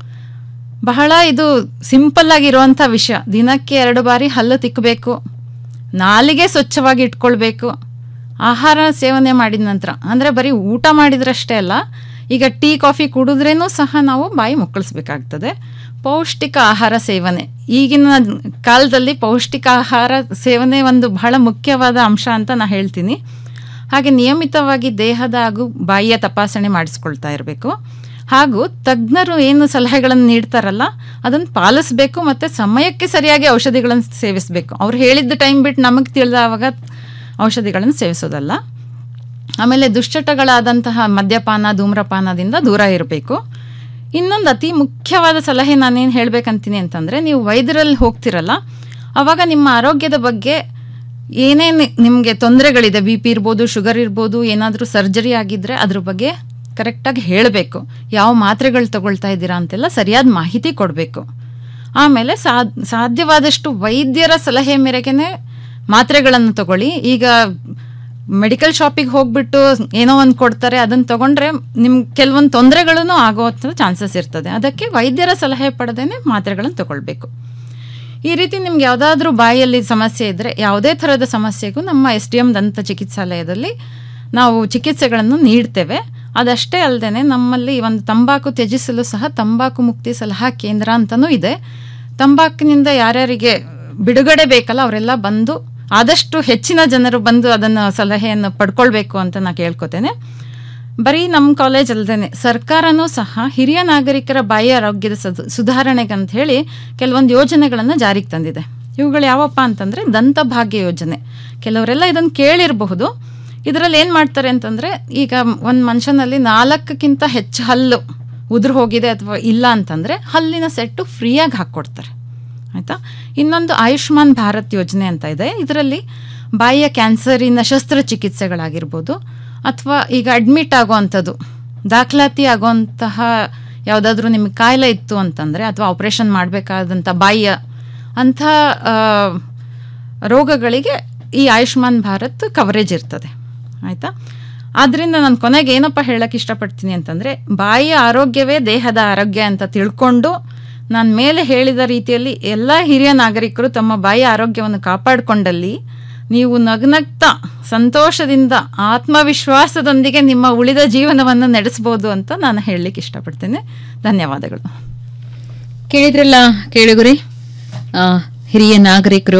ಬಹಳ ಇದು ಸಿಂಪಲ್ ಆಗಿರುವಂಥ ವಿಷಯ ದಿನಕ್ಕೆ ಎರಡು ಬಾರಿ ಹಲ್ಲು ತಿಕ್ಕಬೇಕು ನಾಲಿಗೆ ಸ್ವಚ್ಛವಾಗಿ ಇಟ್ಕೊಳ್ಬೇಕು ಆಹಾರ ಸೇವನೆ ಮಾಡಿದ ನಂತರ ಅಂದರೆ ಬರೀ ಊಟ ಮಾಡಿದ್ರಷ್ಟೇ ಅಲ್ಲ ಈಗ ಟೀ ಕಾಫಿ ಕುಡಿದ್ರೇನೂ ಸಹ ನಾವು ಬಾಯಿ ಮುಕ್ಕಳಿಸ್ಬೇಕಾಗ್ತದೆ ಪೌಷ್ಟಿಕ ಆಹಾರ ಸೇವನೆ ಈಗಿನ ಕಾಲದಲ್ಲಿ ಪೌಷ್ಟಿಕ ಆಹಾರ ಸೇವನೆ ಒಂದು ಬಹಳ ಮುಖ್ಯವಾದ ಅಂಶ ಅಂತ ನಾನು ಹೇಳ್ತೀನಿ ಹಾಗೆ ನಿಯಮಿತವಾಗಿ ದೇಹದ ಹಾಗೂ ಬಾಯಿಯ ತಪಾಸಣೆ ಮಾಡಿಸ್ಕೊಳ್ತಾ ಇರಬೇಕು ಹಾಗೂ ತಜ್ಞರು ಏನು ಸಲಹೆಗಳನ್ನು ನೀಡ್ತಾರಲ್ಲ ಅದನ್ನು ಪಾಲಿಸಬೇಕು ಮತ್ತು ಸಮಯಕ್ಕೆ ಸರಿಯಾಗಿ ಔಷಧಿಗಳನ್ನು ಸೇವಿಸಬೇಕು ಅವ್ರು ಹೇಳಿದ್ದ ಟೈಮ್ ಬಿಟ್ಟು ನಮಗೆ ತಿಳಿದವಾಗ ಔಷಧಿಗಳನ್ನು ಸೇವಿಸೋದಲ್ಲ ಆಮೇಲೆ ದುಶ್ಚಟಗಳಾದಂತಹ ಮದ್ಯಪಾನ ಧೂಮ್ರಪಾನದಿಂದ ದೂರ ಇರಬೇಕು ಇನ್ನೊಂದು ಅತಿ ಮುಖ್ಯವಾದ ಸಲಹೆ ನಾನೇನು ಹೇಳಬೇಕಂತೀನಿ ಅಂತಂದರೆ ನೀವು ವೈದ್ಯರಲ್ಲಿ ಹೋಗ್ತಿರಲ್ಲ ಆವಾಗ ನಿಮ್ಮ ಆರೋಗ್ಯದ ಬಗ್ಗೆ ಏನೇನು ನಿಮಗೆ ತೊಂದರೆಗಳಿದೆ ಬಿ ಪಿ ಇರ್ಬೋದು ಶುಗರ್ ಇರ್ಬೋದು ಏನಾದರೂ ಸರ್ಜರಿ ಆಗಿದ್ದರೆ ಅದ್ರ ಬಗ್ಗೆ ಕರೆಕ್ಟಾಗಿ ಹೇಳಬೇಕು ಯಾವ ಮಾತ್ರೆಗಳು ತಗೊಳ್ತಾ ಇದ್ದೀರಾ ಅಂತೆಲ್ಲ ಸರಿಯಾದ ಮಾಹಿತಿ ಕೊಡಬೇಕು ಆಮೇಲೆ ಸಾದ್ ಸಾಧ್ಯವಾದಷ್ಟು ವೈದ್ಯರ ಸಲಹೆ ಮೇರೆಗೆ ಮಾತ್ರೆಗಳನ್ನು ತಗೊಳ್ಳಿ ಈಗ ಮೆಡಿಕಲ್ ಶಾಪಿಗೆ ಹೋಗ್ಬಿಟ್ಟು ಏನೋ ಒಂದು ಕೊಡ್ತಾರೆ ಅದನ್ನು ತಗೊಂಡ್ರೆ ನಿಮ್ಗೆ ಕೆಲವೊಂದು ತೊಂದರೆಗಳೂ ಆಗುವಂಥ ಚಾನ್ಸಸ್ ಇರ್ತದೆ ಅದಕ್ಕೆ ವೈದ್ಯರ ಸಲಹೆ ಪಡೆದೇ ಮಾತ್ರೆಗಳನ್ನು ತಗೊಳ್ಬೇಕು ಈ ರೀತಿ ನಿಮ್ಗೆ ಯಾವುದಾದ್ರೂ ಬಾಯಿಯಲ್ಲಿ ಸಮಸ್ಯೆ ಇದ್ದರೆ ಯಾವುದೇ ಥರದ ಸಮಸ್ಯೆಗೂ ನಮ್ಮ ಎಸ್ ಡಿ ಎಮ್ ದಂತ ಚಿಕಿತ್ಸಾಲಯದಲ್ಲಿ ನಾವು ಚಿಕಿತ್ಸೆಗಳನ್ನು ನೀಡ್ತೇವೆ ಅದಷ್ಟೇ ಅಲ್ಲದೆ ನಮ್ಮಲ್ಲಿ ಒಂದು ತಂಬಾಕು ತ್ಯಜಿಸಲು ಸಹ ತಂಬಾಕು ಮುಕ್ತಿ ಸಲಹಾ ಕೇಂದ್ರ ಅಂತಲೂ ಇದೆ ತಂಬಾಕಿನಿಂದ ಯಾರ್ಯಾರಿಗೆ ಬಿಡುಗಡೆ ಬೇಕಲ್ಲ ಅವರೆಲ್ಲ ಬಂದು ಆದಷ್ಟು ಹೆಚ್ಚಿನ ಜನರು ಬಂದು ಅದನ್ನು ಸಲಹೆಯನ್ನು ಪಡ್ಕೊಳ್ಬೇಕು ಅಂತ ನಾನು ಕೇಳ್ಕೊತೇನೆ ಬರೀ ನಮ್ಮ ಕಾಲೇಜ್ ಅಲ್ಲದೆ ಸರ್ಕಾರನೂ ಸಹ ಹಿರಿಯ ನಾಗರಿಕರ ಬಾಯಿ ಆರೋಗ್ಯದ ಸದು- ಸುಧಾರಣೆಗೆ ಅಂತ ಹೇಳಿ ಕೆಲವೊಂದು ಯೋಜನೆಗಳನ್ನು ಜಾರಿಗೆ ತಂದಿದೆ ಇವುಗಳು ಯಾವಪ್ಪ ಅಂತಂದರೆ ದಂತಭಾಗ್ಯ ಯೋಜನೆ ಕೆಲವರೆಲ್ಲ ಇದನ್ನು ಕೇಳಿರಬಹುದು ಇದರಲ್ಲಿ ಏನು ಮಾಡ್ತಾರೆ ಅಂತಂದರೆ ಈಗ ಒಂದು ಮನುಷ್ಯನಲ್ಲಿ ನಾಲ್ಕಕ್ಕಿಂತ ಹೆಚ್ಚು ಹಲ್ಲು ಉದುರು ಹೋಗಿದೆ ಅಥವಾ ಇಲ್ಲ ಅಂತಂದರೆ ಹಲ್ಲಿನ ಸೆಟ್ಟು ಫ್ರೀಯಾಗಿ ಹಾಕ್ಕೊಡ್ತಾರೆ ಆಯಿತಾ ಇನ್ನೊಂದು ಆಯುಷ್ಮಾನ್ ಭಾರತ್ ಯೋಜನೆ ಅಂತ ಇದೆ ಇದರಲ್ಲಿ ಬಾಯಿಯ ಕ್ಯಾನ್ಸರಿನ ಶಸ್ತ್ರಚಿಕಿತ್ಸೆಗಳಾಗಿರ್ಬೋದು ಅಥವಾ ಈಗ ಅಡ್ಮಿಟ್ ಆಗೋವಂಥದ್ದು ದಾಖಲಾತಿ ಆಗೋವಂತಹ ಯಾವುದಾದ್ರೂ ನಿಮಗೆ ಕಾಯಿಲೆ ಇತ್ತು ಅಂತಂದರೆ ಅಥವಾ ಆಪ್ರೇಷನ್ ಮಾಡಬೇಕಾದಂಥ ಬಾಯಿಯ ಅಂಥ ಆ, ರೋಗಗಳಿಗೆ ಈ ಆಯುಷ್ಮಾನ್ ಭಾರತ್ ಕವರೇಜ್ ಇರ್ತದೆ ಆಯಿತಾ ಆದ್ದರಿಂದ ನಾನು ಕೊನೆಗೆ ಏನಪ್ಪ ಹೇಳಕ್ಕೆ ಇಷ್ಟಪಡ್ತೀನಿ ಅಂತಂದರೆ ಬಾಯಿಯ ಆರೋಗ್ಯವೇ ದೇಹದ ಆರೋಗ್ಯ ಅಂತ ತಿಳ್ಕೊಂಡು ನಾನು ಮೇಲೆ ಹೇಳಿದ ರೀತಿಯಲ್ಲಿ ಎಲ್ಲ ಹಿರಿಯ ನಾಗರಿಕರು ತಮ್ಮ ಬಾಯಿಯ ಆರೋಗ್ಯವನ್ನು ಕಾಪಾಡಿಕೊಂಡಲ್ಲಿ ನೀವು ನಗ್ನಗ್ತಾ ಸಂತೋಷದಿಂದ ಆತ್ಮವಿಶ್ವಾಸದೊಂದಿಗೆ ನಿಮ್ಮ ಉಳಿದ ಜೀವನವನ್ನು ನಡೆಸ್ಬೋದು ಅಂತ ನಾನು ಹೇಳಲಿಕ್ಕೆ ಇಷ್ಟಪಡ್ತೇನೆ ಧನ್ಯವಾದಗಳು ಕೇಳಿದ್ರಲ್ಲ ಕೇಳುಗರೆ ಆ, ಹಿರಿಯ ನಾಗರಿಕರು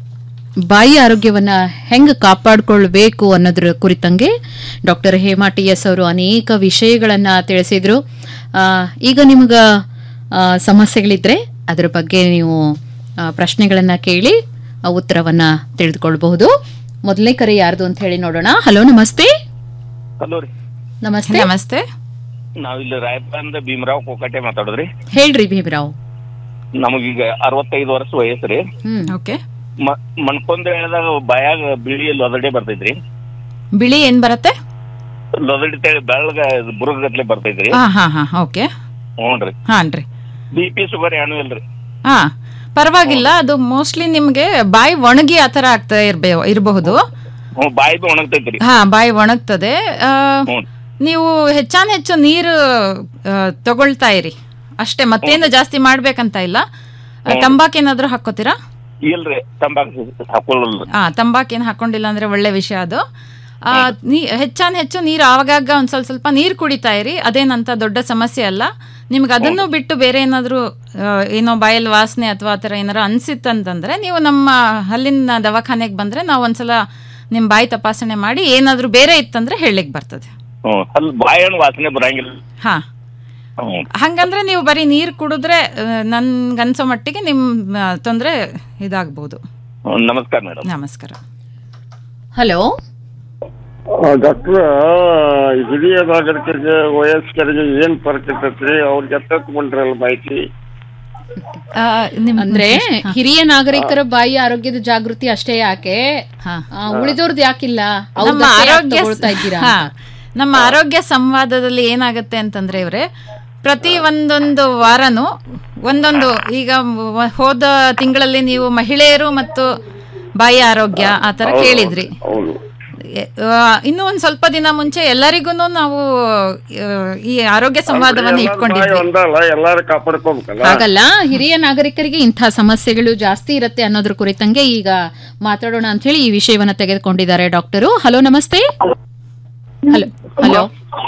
ಬಾಯಿ ಆರೋಗ್ಯವನ್ನ ಹೆಂಗ್ ಕಾಪಾಡ್ಕೊಳ್ಬೇಕು ಅನ್ನೋದ್ರ ಕುರಿತಂಗೆ ಡಾಕ್ಟರ್ ಹೇಮಾ ಟಿ ಎಸ್ ಅವರು ಅನೇಕ ವಿಷಯಗಳನ್ನ ತಿಳಿಸಿದ್ರು ಆ, ಈಗ ನಿಮ್ಗ ಆ, ಸಮಸ್ಯೆಗಳಿದ್ರೆ ಅದರ ಬಗ್ಗೆ ನೀವು ಆ, ಪ್ರಶ್ನೆಗಳನ್ನ ಕೇಳಿ ಆ, ಉತ್ತರವನ್ನ ತಿಳಿದುಕೊಳ್ಬಹುದು ಮೊದಲನೇ ಕರೆ ಯಾರ್ದು ಅಂತ ಹೇಳಿ ನೋಡೋಣ ಹಲೋ ನಮಸ್ತೆ ಹಲೋ ರೀ ನಮಸ್ತೆ ನಮಸ್ತೆ ನಾವಿಲ್ಲಿ ರಾಯಪುರದಿಂದ ಭೀಮರಾವ್ ಕೋಕಟೆ ಮಾತಾಡೋದ್ರಿ ಹೇಳ್ರಿ ಭೀಮರಾವ್ ನಮಗೀಗ ಅರವತ್ತೈದು ವರ್ಷ ವಯಸ್ಸು ರೀ ಹ್ಮ್ ಓಕೆ ಮಣ್ಕೊಂಡ್ ಹೇಳಿದಾಗ ಬಾಯಾಗ ಬಿಳಿ ಲೊದಡೆ ಬರ್ತೈತ್ರಿ ಬಿಳಿ ಏನು ಬರುತ್ತೆ ಲೊದಡಿ ತೇಳಿ ಬೆಳಗ ಬುರುಗತ್ಲೆ ಬರ್ತೈತ್ರಿ ಹಾಂ ಹಾಂ ಹಾಂ ಓಕೆ ಹ್ಞೂನ್ರಿ ಹಾಂ ರೀ ಬಿ ಪಿ ಶುಗರ್ ಏನೂ ಇಲ್ರಿ ಹಾ ಪರವಾಗಿಲ್ಲ ಅದು ಮೋಸ್ಟ್ಲಿ ನಿಮ್ಗೆ ಬಾಯಿ ಒಣಗಿ ಆ ಥರ ಆಗ್ತಾ ಇರ್ಬೇ ಇರಬಹುದು ಹ್ಞೂ ಬಾಯಿ ಬಿ ಒಣಗ್ತೈತ್ರಿ ಹಾ ಬಾಯಿ ಒಣಗ್ತದೆ ಆ, ನೀವು ಹೆಚ್ಚಾನ್ ಹೆಚ್ಚು ನೀರು ಆ, ತಗೊಳ್ತಾ ಇರಿ ಅಷ್ಟೇ ಮತ್ತೇನು ಜಾಸ್ತಿ ಮಾಡ್ಬೇಕಂತ ಇಲ್ಲ ತಂಬಾಕೇನಾದ್ರೂ ಹಾಕೋತೀರಾ ಇಲ್ರಿ ತಂಬಾಕು ಹಾಕೊಳ್ಳಲ್ರಿ ಆ ತಂಬಾಕೇನು ಹಾಕೊಂಡಿಲ್ಲ ಅಂದ್ರೆ ಒಳ್ಳೆ ವಿಷಯ ಅದು ಆ, ನೀ ಹೆಚ್ಚಾನ್ ಹೆಚ್ಚು ನೀರು ಆವಾಗಾಗ ಒಂದು ಸ್ವಲ್ಪ ಸ್ವಲ್ಪ ನೀರು ಕುಡಿತಾ ಇರಿ ಅದೇನಂತ ದೊಡ್ಡ ಸಮಸ್ಯೆ ಅಲ್ಲ ನಿಮ್ಗೆ ಅದನ್ನು ಬಿಟ್ಟು ಬೇರೆ ಏನಾದರೂ ಏನೋ ಬಾಯಲ್ಲಿ ವಾಸನೆ ಅಥವಾ ಆ ಥರ ಏನಾರು ಅನಿಸಿತ್ತಂತಂದ್ರೆ ನೀವು ನಮ್ಮ ಹಲ್ಲಿನ ದವಾಖಾನೆಗೆ ಬಂದರೆ ನಾವು ಒಂದ್ಸಲ ನಿಮ್ಮ ಬಾಯಿ ತಪಾಸಣೆ ಮಾಡಿ ಏನಾದರೂ ಬೇರೆ ಇತ್ತಂದ್ರೆ ಹೇಳಲಿಕ್ಕೆ ಬರ್ತದೆ ಹ್ಞೂ ಅಲ್ಲಿ ಬಾಯಣ್ಣು ವಾಸನೆ ಬರಂಗಿಲ್ಲ ಹಾ ಹ್ಞೂ ಹಂಗಂದ್ರೆ ನೀವು ಬರೀ ನೀರು ಕುಡಿದ್ರೆ ನನ್ಗನ್ಸೋ ಮಟ್ಟಿಗೆ ನಿಮ್ಮ ತೊಂದರೆ ಇದಾಗ್ಬೋದು ಹ್ಞೂ, ನಮಸ್ಕಾರ ಮೇಡಮ್ ನಮಸ್ಕಾರ ಹಲೋ ಡಾಕ್ಟರ್ ಹಿರಿಯ ನಾಗರಿಕರಿಗೆ ವಯಸ್ಕರಿಗೆ ಏನ್ ಫರ್ಕ್ ಇರ್ತೈತ್ರಿ ಅವ್ರಿಗೆ ಎತ್ತಕೊಂಡ್ರಲ್ಲ ಮಾಹಿತಿ ಆ, ನಿಮ್- ಅಂದ್ರೆ ಹಾ. ಹಿರಿಯ ನಾಗರಿಕರ ಬಾಯಿ ಆರೋಗ್ಯದ ಜಾಗೃತಿ ಅಷ್ಟೇ ಯಾಕೆ ಆ, ಉಳಿದೋರ್ದು ಯಾಕಿಲ್ಲ ನಮ್ಮ ಅವ್ರ್ದಷ್ಟೇ ಯಾಕ್ ಆರೋಗ್ಯ ತಗೊಳ್ತಾ ಇದ್ದೀರಾ ಹಾ. ಅಂತ? ನಮ್ಮ ಆರೋಗ್ಯ ಸಂವಾದದಲ್ಲಿ ಏನಾಗುತ್ತೆ ಅಂತಂದ್ರೆ ಇವ್ರೆ ಪ್ರತಿ ಒಂದೊಂದು ವಾರನೂ ಒಂದೊಂದು ಈಗ ವ- ಹೋದ ತಿಂಗಳಲ್ಲಿ ನೀವು ಮಹಿಳೆಯರು ಮತ್ತು ಬಾಯಿ ಆರೋಗ್ಯ ಆ ತರ ಕೇಳಿದ್ರಿ ಎ- ಆ, ಇನ್ನೂ ಒಂದ್ ಸ್ವಲ್ಪ ದಿನ ಮುಂಚೆ ಎಲ್ಲರಿಗೂ ನಾವು ಆ, ಈ ಆರೋಗ್ಯ ಸಂವಾದವನ್ನು ಇಟ್ಕೊಂಡಿದ್ವಿ ಒಂದಲ್ಲ ಎಲ್ಲಾರು ಕಾಪಾಡ್ಕೋಬೇಕಲ್ಲ ಹಾಗಲ್ಲ ಹಿರಿಯ ನಾಗರಿಕರಿಗೆ ಇಂಥ ಸಮಸ್ಯೆಗಳು ಜಾಸ್ತಿ ಇರುತ್ತೆ ಅನ್ನೋದ್ರ ಕುರಿತಂಗೆ ಈಗ ಮಾತಾಡೋಣ ಅಂತ ಹೇಳಿ ಈ ವಿಷಯವನ್ನ ತೆಗೆದುಕೊಂಡಿದ್ದಾರೆ ಡಾಕ್ಟರು ಹಲೋ ನಮಸ್ತೆ hello hello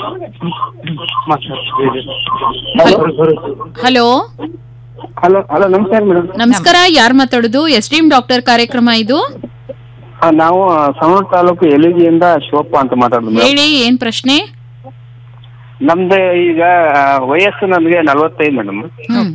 hello hello hello ನಮಸ್ಕಾರ ಮೇಡಮ್ ನಮಸ್ಕಾರ ಯಾರು ಮಾತಾಡೋದು ಎಸ್ ಡಿ ಎಂ ಡಾಕ್ಟರ್ ಕಾರ್ಯಕ್ರಮ ಇದು ನಾವು ಸವಣೂರು ತಾಲೂಕು ಎಲಿಗಿಯಿಂದ ಶಿವಪ್ಪ ಅಂತ ಮಾತಾಡೋದು ಮೇಡಮ್ ಹೇಳಿ ಏನ್ ಪ್ರಶ್ನೆ ನಮ್ದು ಈಗ ವಯಸ್ಸು ನನಗೆ ನಲವತ್ತೈದು ಮೇಡಮ್ ಹ್ಮ್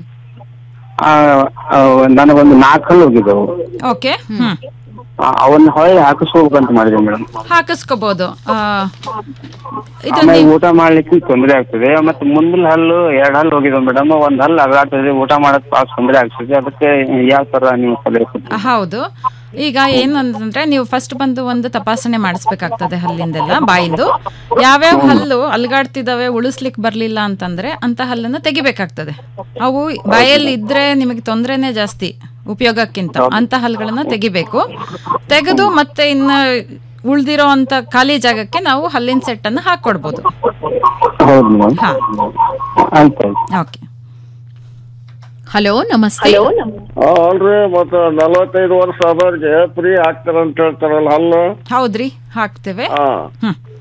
ನನಗೊಂದು ನಾಲ್ಕು ಹಲ್ಲು ಹೋಗಿದ್ದವು ಓಕೆ ಹ್ಮ್ ಆ, ಅವನ್ನ ಹೊಳ್ಳಿ ಹಾಕಿಸ್ಕೋಬೇಕಂತ ಮಾಡಿದೆ ಮೇಡಮ್ ಹಾಕಿಸ್ಕೋಬಹುದು ಆ, ಇದು ಆಮೇಲೆ ನೀವು- ಊಟ ಮಾಡ್ಲಿಕ್ಕೆ ತೊಂದರೆ ಆಗ್ತದೆ ಮತ್ತೆ ಮುಂದಿನ ಹಲ್ಲು ಎರಡ್ ಹಲ್ಲು ಹೋಗಿದೆ ಮೇಡಮ್ ಒಂದ್ ಹಲ್ಲು ಅಗಲಾಗ್ತದೆ ಊಟ ಮಾಡೋದ್ ಭಾಳ ತೊಂದರೆ ಆಗ್ತದೆ ಅದಕ್ಕೆ ಯಾವ ತರ ನೀವು ಸಲಹೆ ಕೊಡ್ತೀರಿ? ಹೌದು ಈಗ ಏನು ಅಂತಂದ್ರೆ ನೀವು ಫಸ್ಟ್ ಬಂದು ಒಂದು ತಪಾಸಣೆ ಮಾಡಿಸ್ಬೇಕಾಗ್ತದೆ ಹಲ್ಲಿಂದೆಲ್ಲ ಬಾಯಿಂದು ಯಾವ್ಯಾವ ಹಲ್ಲು ಅಲ್ಗಾಡ್ತಿದಾವೆ ಉಳಿಸ್ಲಿಕ್ಕೆ ಬರ್ಲಿಲ್ಲ ಅಂತಂದ್ರೆ ಅಂತ ಹಲ್ಲನ್ನು ತೆಗಿಬೇಕಾಗ್ತದೆ ಅವು ಬಾಯಲ್ಲಿ ಇದ್ರೆ ನಿಮಗೆ ತೊಂದರೆನೇ ಜಾಸ್ತಿ ಉಪಯೋಗಕ್ಕಿಂತ ಅಂತ ಹಲ್ಲುಗಳನ್ನ ತೆಗಿಬೇಕು ತೆಗೆದು ಮತ್ತೆ ಇನ್ನ ಉಳ್ದಿರೋ ಅಂತ ಖಾಲಿ ಜಾಗಕ್ಕೆ ನಾವು ಹಲ್ಲಿನ ಸೆಟ್ ಅನ್ನು ಹಾಕೊಡ್ಬೋದು ಹೌದು ಮೇಡಮ್ ಹಾ ಆಯ್ತು ಓಕೆ ಹಲೋ ನಮಸ್ತೆ ಅಲ್ರಿ ಮತ್ತ ನಲವತ್ತೈದು ವರ್ಷ ಆದವ್ರಿಗೆ ಫ್ರೀ ಹಾಕ್ತಾರ ಅಂತ ಹೇಳ್ತಾರಲ್ಲ ಹಲ್ಲು ಹೌದ್ರಿ ಹಾಕ್ತೇವೆ ಹಾ ಹ್ಮ್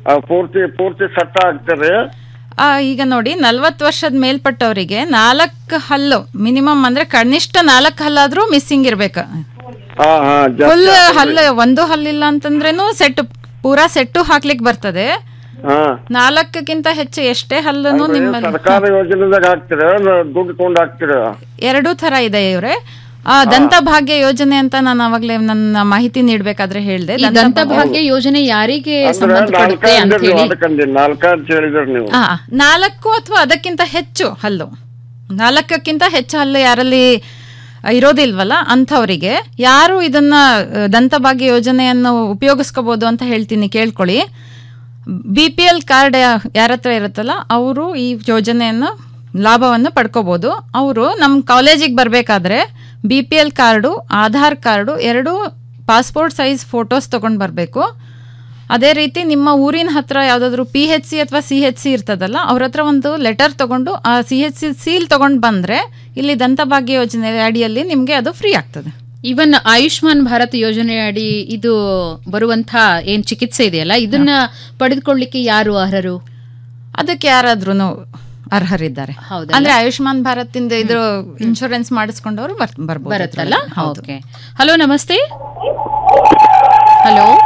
ಆ, ಪೂರ್ತಿ ಪೂರ್ತಿ ಸಟ್ಟ ಆಗ್ತದೆ ಆ, ಈಗ ನೋಡಿ ನಲ್ವತ್ತು ವರ್ಷದ ಮೇಲ್ಪಟ್ಟವರಿಗೆ ನಾಲ್ಕು ಹಲ್ಲು ಮಿನಿಮಮ್ ಅಂದ್ರೆ ಕನಿಷ್ಠ ನಾಲ್ಕು ಹಲ್ಲಾದ್ರೂ ಮಿಸ್ಸಿಂಗ್ ಇರ್ಬೇಕು ಹಾ ಹಾ ಜಾಸ್ತಿ ಫುಲ್ ಆಗ್ತದೆ. ಹಲ್ಲು ಒಂದು ಹಲ್ಲಿಲ್ಲ ಅಂತಂದ್ರೇನು ಸೆಟ್ ಪೂರಾ ಸೆಟ್ಟು ಹಾಕ್ಲಿಕ್ಕೆ ಬರ್ತದೆ ಹಾ ನಾಲ್ಕಕ್ಕಿಂತ ಹೆಚ್ಚು ಎಷ್ಟೇ ಹಲ್ಲನು ಅಲ್ರಿ, ನಿಮ್ಮಲ್ಲಿ ಸರ್ಕಾರ ಯೋಜನೆದಾಗ ಹಾಕ್ತೀರ ದುಡ್ಡು ತಗೊಂಡು ಹಾಕ್ತೀರ ಎರಡೂ ತರ ಇದೆ ಇವ್ರೆ ಆ, ದಂತ ಭಾಗ್ಯ ಯೋಜನೆ ಅಂತ ನಾನು ಅವಾಗ್ಲೇ ನನ್ನ ಮಾಹಿತಿ ನೀಡ್ಬೇಕಾದ್ರೆ ಹೇಳ್ದೆ ಈ ದಂತ ಭಾಗ್ಯ ಯೋಜನೆ ಯಾರಿಗೆ ಅಂದ್ರೆ ಸಂಬಂಧಪಡುತ್ತೆ ಅಂತ ನಾಲ್ಕಾಯ್ದು ಹೇಳಿ ಅದಕ್ಕಂದಿ ನಾಲ್ಕಾಯ್ದು ಹೇಳಿದ್ರಿ ನೀವು ಆ, ನಾಲ್ಕು ಅಥವಾ ಅದಕ್ಕಿಂತ ಹೆಚ್ಚು ಹಲ್ಲು ನಾಲ್ಕಕ್ಕಿಂತ ಹೆಚ್ಚು ಹಲ್ಲು ಯಾರಲ್ಲಿ ಇರೋದಿಲ್ವಲ್ಲ ಅಂಥವರಿಗೆ ಯಾರು ಇದನ್ನ ಆ, ದಂತಭಾಗ್ಯ ಯೋಜನೆಯನ್ನು ಉಪಯೋಗಿಸ್ಕೋಬಹುದು ಅಂತ ಹೇಳ್ತೀನಿ ಕೇಳ್ಕೊಳ್ಳಿ ಬಿ ಪಿ ಎಲ್ ಕಾರ್ಡ್ ಯಾರ ಹತ್ರ ಇರುತ್ತಲ್ಲ ಅವರು ಈ ಯೋಜನೆಯನ್ನು ಲಾಭವನ್ನು ಪಡ್ಕೋಬೋದು ಅವರು ನಮ್ಮ ಕಾಲೇಜಿಗೆ ಬರಬೇಕಾದ್ರೆ B P L card Aadhaar card ಎರಡು ಪಾಸ್ಪೋರ್ಟ್ ಸೈಜ್ ಫೋಟೋಸ್ ತೊಗೊಂಡು ಬರಬೇಕು ಅದೇ ರೀತಿ ನಿಮ್ಮ ಊರಿನ ಹತ್ರ ಯಾವುದಾದ್ರೂ ಪಿ ಹೆಚ್ ಸಿ ಅಥವಾ ಸಿ ಹೆಚ್ ಸಿ ಇರ್ತದಲ್ಲ ಅವ್ರ ಹತ್ರ ಒಂದು ಲೆಟರ್ ತಗೊಂಡು ಆ ಸಿ ಹೆಚ್ ಸಿ ಸೀಲ್ ತಗೊಂಡು ಬಂದರೆ ಇಲ್ಲಿ ದಂತಭಾಗ್ಯ ಯೋಜನೆ ಅಡಿಯಲ್ಲಿ ನಿಮಗೆ ಅದು ಫ್ರೀ ಆಗ್ತದೆ ಇವನ್ ಆಯುಷ್ಮಾನ್ ಭಾರತ್ ಯೋಜನೆ ಅಡಿ ಇದು ಬರುವಂತ ಏನ್ ಚಿಕಿತ್ಸೆ ಇದೆಯಲ್ಲ ಇದನ್ನ ಪಡೆದುಕೊಳ್ಳಿಕ್ಕೆ ಯಾರು ಅರ್ಹರು ಅದಕ್ಕೆ ಯಾರಾದ್ರೂ ಅರ್ಹರಿದ್ದಾರೆ ಹೌದಲ್ಲ? ಅಂದ್ರೆ ಆಯುಷ್ಮಾನ್ ಭಾರತ್ ಇಂದ ಇದು ಇನ್ಶೂರೆನ್ಸ್ ಮಾಡಿಸ್ಕೊಂಡವರು ಬರ್ಬೋದು ಬರುತ್ತಲ್ಲ ಹೌದು ಓಕೆ ಹಲೋ ನಮಸ್ತೆ ಹಲೋ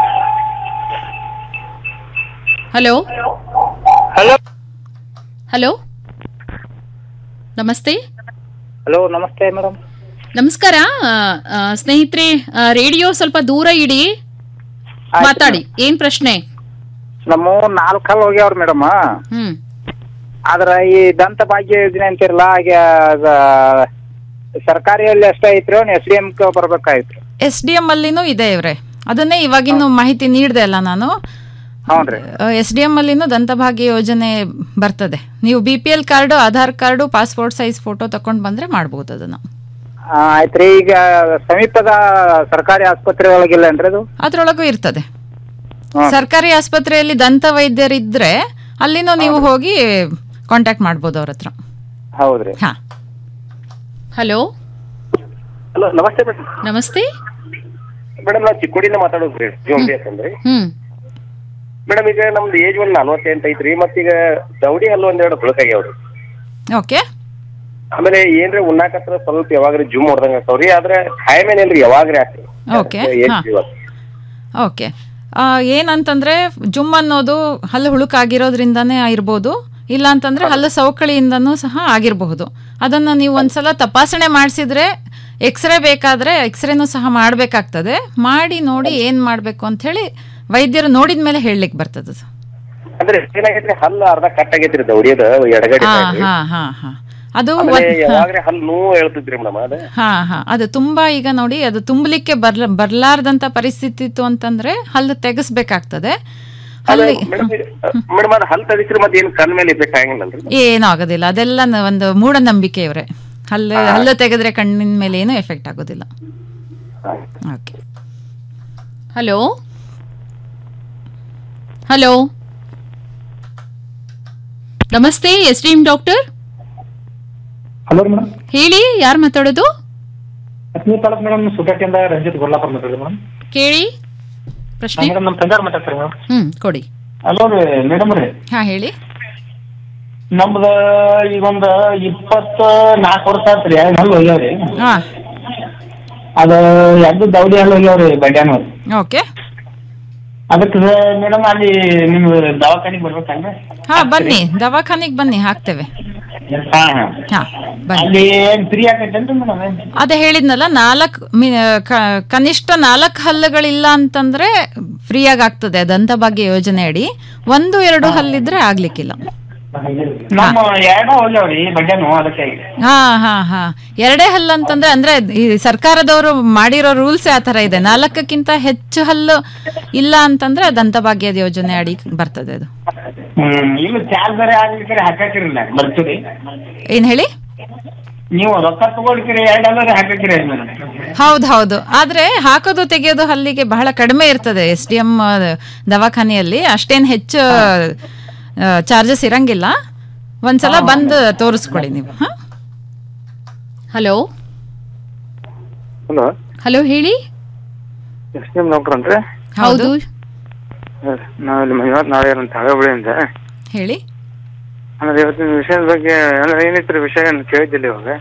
ಹಲೋ ಹಲೋ ಹಲೋ ನಮಸ್ತೆ ಹಲೋ ನಮಸ್ತೆ ಮೇಡಮ್ ನಮಸ್ಕಾರ ಆ, ಆ, ಸ್ನೇಹಿತರೆ ಆ, ರೇಡಿಯೋ ಸ್ವಲ್ಪ ದೂರ ಇಡಿ ಮಾತಾಡಿ ಏನ್ ಪ್ರಶ್ನೆ ನಮ್ಮ ನಾಲ್ಕು ಹಲ್ ಹೋಗ್ಯಾವ್ರಿ ಮೇಡಮ್ ಹ್ಮ್ ಆದ್ರ ಈ ದಂತ ಭಾಗ್ಯ ಯೋಜನೆ ಅಂತಿರಲ್ಲ ಈಗ ಅದ ಸರ್ಕಾರಿಯಲ್ಲಿ ಅಷ್ಟೇ ಐತ್ರಿ ಎಸ್ ಡಿ ಎಂ ಬರ್ಬೇಕಾಯ್ತ್ರಿ ಎಸ್ ಡಿ ಎಂ ಅಲ್ಲಿನೂ ಇದೆ ಇವ್ರೆ ಅದನ್ನೇ ಇವಾಗಿನ್ನು ಮಾಹಿತಿ ನೀಡ್ದೆ ಅಲ್ಲ ನಾನು ಹೌನ್ರಿ ಎಸ್ ಡಿ ಎಂ ಅಲ್ಲಿನೂ ದಂತಭಾಗ್ಯ ಯೋಜನೆ ಬರ್ತದೆ ನೀವು B P L card Aadhaar card passport size photo ತಗೊಂಡ್ ಬಂದ್ರೆ ಮಾಡ್ಬೋದು ಅದನ್ನ ಆ, ಆಯ್ತ್ರಿ ಈಗ ಸಮೀಪದ ಸರ್ಕಾರಿ ಆಸ್ಪತ್ರೆ ಒಳಗಿಲ್ಲನ್ರಿ ಅದು ಅದ್ರೊಳಗೂ ಇರ್ತದೆ ಸರ್ಕಾರಿ ಆಸ್ಪತ್ರೆಯಲ್ಲಿ ದಂತ ವೈದ್ಯರಿದ್ರೆ ಅಲ್ಲಿನೂ ನೀವು ಹೋಗಿ ಕಾಂಟ್ಯಾಕ್ಟ್ ಮಾಡ್ಬೋದು ಅವ್ರ ಹತ್ರ ಹೌದ್ರಿ ಹಾ ಹಲೋ ಹಲೋ ನಮಸ್ತೆ ಮೇಡಮ್ ನಮಸ್ತೆ ಮೇಡಮ್ ನಾವು ಚಿಕ್ಕೋಡಿಯಿಂದ ಮಾತಾಡೋದ್ರಿ ಜೋಂಬಿ ಅಂತಂದ್ರಿ ಹ್ಮ್ ಮೇಡಮ್ ಈಗ ನಮ್ದು ಏಜ್ ಒಂದ್ ನಲ್ವತ್ತೆಂಟು ಐತ್ರಿ ಮತ್ತೀಗ ದೌಡಿ ಹಲ್ಲು ಒಂದೆರಡು ಹುಳಕಾಗ್ಯಾವ್ರಿ ಓಕೆ ಆಮೇಲೆ ಏನ್ರಿ ಉಣ್ಣಾಕತ್ರ ಸ್ವಲ್ಪ ಯಾವಾಗ್ರಿ ಜುಮ್ ಹೊಡ್ದಂಗ ಆಗ್ತಾವ್ರಿ ಆದ್ರೆ ಟೈಮ್ ಏನಿಲ್ರಿ ಯಾವಾಗ್ರಿ ಆಗ್ತದೆ ಓಕೆ ಹಾ ಓಕೆ ಆ, ಏನಂತಂದ್ರೆ ಜುಮ್ ಅನ್ನೋದು ಹಲ್ಲು ಹುಳುಕಾಗಿರೋದ್ರಿಂದನೇ ಇರ್ಬೋದು ಇಲ್ಲ ಅಂತಂದ್ರೆ ಹಲ್ಲು ಸವಕಳಿಯಿಂದನೂ ಸಹ ಆಗಿರಬಹುದು ಅದನ್ನ ನೀವು ಒಂದ್ಸಲ ತಪಾಸಣೆ ಮಾಡಿಸಿದ್ರೆ ಎಕ್ಸ್ರೇ ಬೇಕಾದ್ರೆ ಎಕ್ಸ್ರೇನೂ ಸಹ ಮಾಡಬೇಕಾಗ್ತದೆ ಮಾಡಿ ನೋಡಿ ಏನ್ ಮಾಡಬೇಕು ಅಂತ ಹೇಳಿ ವೈದ್ಯರು ನೋಡಿದ ಮೇಲೆ ಹೇಳಲಿಕ್ಕೆ ಬರ್ತದೆ ಅದು. ಅಂದ್ರೆ ಏನಾಗೈತ್ರಿ ಹಲ್ಲು ಅರ್ಧ ಕಟ್ ಆಗೈತ್ರಿ ದೌಡಿಯದ ಎಡಗಡೆ ಹಾ side ರೀ. ಹಾ ಹಾ ಹಾ ಅದು ಆಮೇಲೆ ಒಂದ್- ಹಾ. ಯಾವಾಗ್ರಿ ಹಲ್ಲು ನೋವು ಹೇಳ್ತಿದ್ರಿ ಮೇಡಮ್ ಅದ ಹಾ ಹಾ ಅದು ತುಂಬಾ ಈಗ ನೋಡಿ ಅದು ತುಂಬಲಿಕ್ಕೆ ಬರ್ಲ ಬರ್ಲಾರ್ದಂತ ಪರಿಸ್ಥಿತಿ ಇತ್ತು ಅಂತಂದ್ರೆ ಹಲ್ಲು ತೆಗೆಸ್ಬೇಕಾಗ್ತದೆ ಅಲ್ಲಿ ಮೇಡಮ್ ಅದ್ ಹಲ್ಲು ತೆಗಿಸ್ರಿ ಮತ್ತೆ ಏನ್ ಕಣ್ ಮೇಲೆ ಇಫೆಕ್ಟ್ ಆಗಂಗಿಲ್ಲಲ್ರಿ ಏನೂ ಆಗೋದಿಲ್ಲ ಅದೆಲ್ಲ ನ- ಒಂದು ಮೂಢನಂಬಿಕೆ ಇವ್ರೆ ಹಲ್ಲು ಹಲ್ಲು ತೆಗೆದ್ರೆ ಕಣ್ಣಿನ ಮೇಲೆ ಏನು ಎಫೆಕ್ಟ್ ಆಗೋದಿಲ್ಲ ಓಕೆ ಹಲೋ ಹಲೋ ನಮಸ್ತೆ S D M doctor hello madam ಹೇಳಿ ಯಾರು ಮಾತಾಡೋದು ಹತ್ತನೇ ತಾಲೂಕು ಮೇಡಮ್ ಸುಗಟ್ಟಿಯಿಂದ ರಂಜಿತ್ ಗೊಲ್ಲಾಪುರ ಮಾತಾಡೋದು ಮೇಡಮ್ ಕೇಳಿ ಪ್ರಶ್ನೆ ಮೇಡಮ್ ನಮ್ಮ ತಂದಾರ ಮಾತಾಡ್ತಾರೆ ಮೇಡಮ್ ಹ್ಮ್ ಕೊಡಿ ಹಲೋ ರೀ ಮೇಡಮ್ ರೀ ಹಾ ಹೇಳಿ ನಮ್ದ ಈಗ ಒಂದ್ ಇಪ್ಪತ್ತ ನಾಲ್ಕು ವರ್ಷ ಆತ್ರಿ ಹಲ್ಲು ಹೋಗ್ಯಾವ್ರಿ ಹಾ ಅದ ಎರಡು ದೌಡಿ ಹಲ್ಲು ಹೋಗ್ಯಾವ್ರಿ ಬಡ್ಯಾನ ಓಕೆ ಅದಕ್ಕೆ ಮೇಡಮ್ ಅಲ್ಲಿ ನಿಮ್ ದವಾಖಾನಿಗೆ ಬರ್ಬೇಕಂದ್ರೆ ಹಾ ಬನ್ನಿ ದವಾಖಾನಿಗೆ ಬನ್ನಿ ಹಾಕ್ತೇವೆ ಹಾ ಹಾ ಹಾ ಬನ್ನಿ ಅಲ್ಲಿ ಏನ್ ಫ್ರೀ ಆಗೈತೇನ್ರಿ ಮೇಡಮ್ ಅದೇ ಹೇಳಿದ್ನಲ್ಲ ನಾಲ್ಕು ಕನಿಷ್ಠ ನಾಲ್ಕು ಹಲ್ಲುಗಳಿಲ್ಲ ಅಂತಂದ್ರೆ ಫ್ರೀಯಾಗಿ ಆಗ್ತದೆ ದಂತಭಾಗ್ಯ ಯೋಜನೆ ಅಡಿ ಒಂದು ಎರಡು ಹಲ್ಲಿದ್ರೆ ಆಗ್ಲಿಕ್ಕಿಲ್ಲ ನಮ್ಮ ಎರಡ ಹೋಗ್ಯಾವ್ರಿ ಬಡ್ಯಾನು ಅದಕ್ಕೆ ಹಾ ಹಾ ಹಾ ಎರಡೇ ಹಲ್ಲು ಅಂತಂದ್ರೆ ಅಂದ್ರೆ ಈ ಸರ್ಕಾರದವರು ಮಾಡಿರೋ ರೂಲ್ಸ್ ಆ ತರ ಇದೆ ನಾಲ್ಕಕ್ಕಿಂತ ಹೆಚ್ಚು ಹಲ್ಲು ಇಲ್ಲ ಅಂತಂದ್ರೆ ದಂತಭಾಗ್ಯದ ಯೋಜನೆ ಅಡಿ ಬರ್ತದೆ ಅದು ಹ್ಮ್ ಈಗ ಚಾರ್ಜ್ ಬೇರೆ ಆಗ್ಲಿಕ್ಕೆ ಹಾಕಾಕಿರಲ್ಲ ಬರ್ತೀರಿ ಏನ್ ಹೇಳಿ ನೀವು ರೊಕ್ಕ ತಗೊಳ್ತೀರಿ ಎರಡು ಡಾಲರ್ ಹಾಕಾಕಿರಿ ಮೇಡಮ್ ಹೌದು ಹೌದು ಆದ್ರೆ ಹಾಕೋದು ತೆಗೆಯೋದು ಹಲ್ಲಿಗೆ ಬಹಳ ಕಡಿಮೆ ಇರ್ತದೆ ಎಸ್ ಡಿ ಎಂ ದವಾಖಾನೆಯಲ್ಲಿ ಅಷ್ಟೇನ್ ಹೆಚ್ಚು ಚಾರ್ಜಸ್ ಇರಂಗಿಲ್ಲ ಒಂದ್ಸಲ ಬಂದು ತೋರಿಸ್ಕೊಡಿ ನೀವು ಹಾ ಹಲೋ ಹಲೋ ಹಲೋ ಹೇಳಿ ಎಸ್ ಡಿ ಎಂ ಡಾಕ್ಟರ್ ಅಂದ್ರೆ ಹೌದು ನಾವು ಇಲ್ಲಿ ಮಂಜುನಾಥ್ ನಾಳೆ ಅಂತ ಹಳಬಳಿಯಿಂದ ಹೇಳಿ ಅಂದ್ರೆ ಇವತ್ತಿನ ವಿಷಯದ ಬಗ್ಗೆ ಅಂದ್ರೆ ಏನಿತ್ತು ವಿಷಯ ಏನು ಕೇಳಿದ್ದಿಲ್ಲ ಇವಾಗ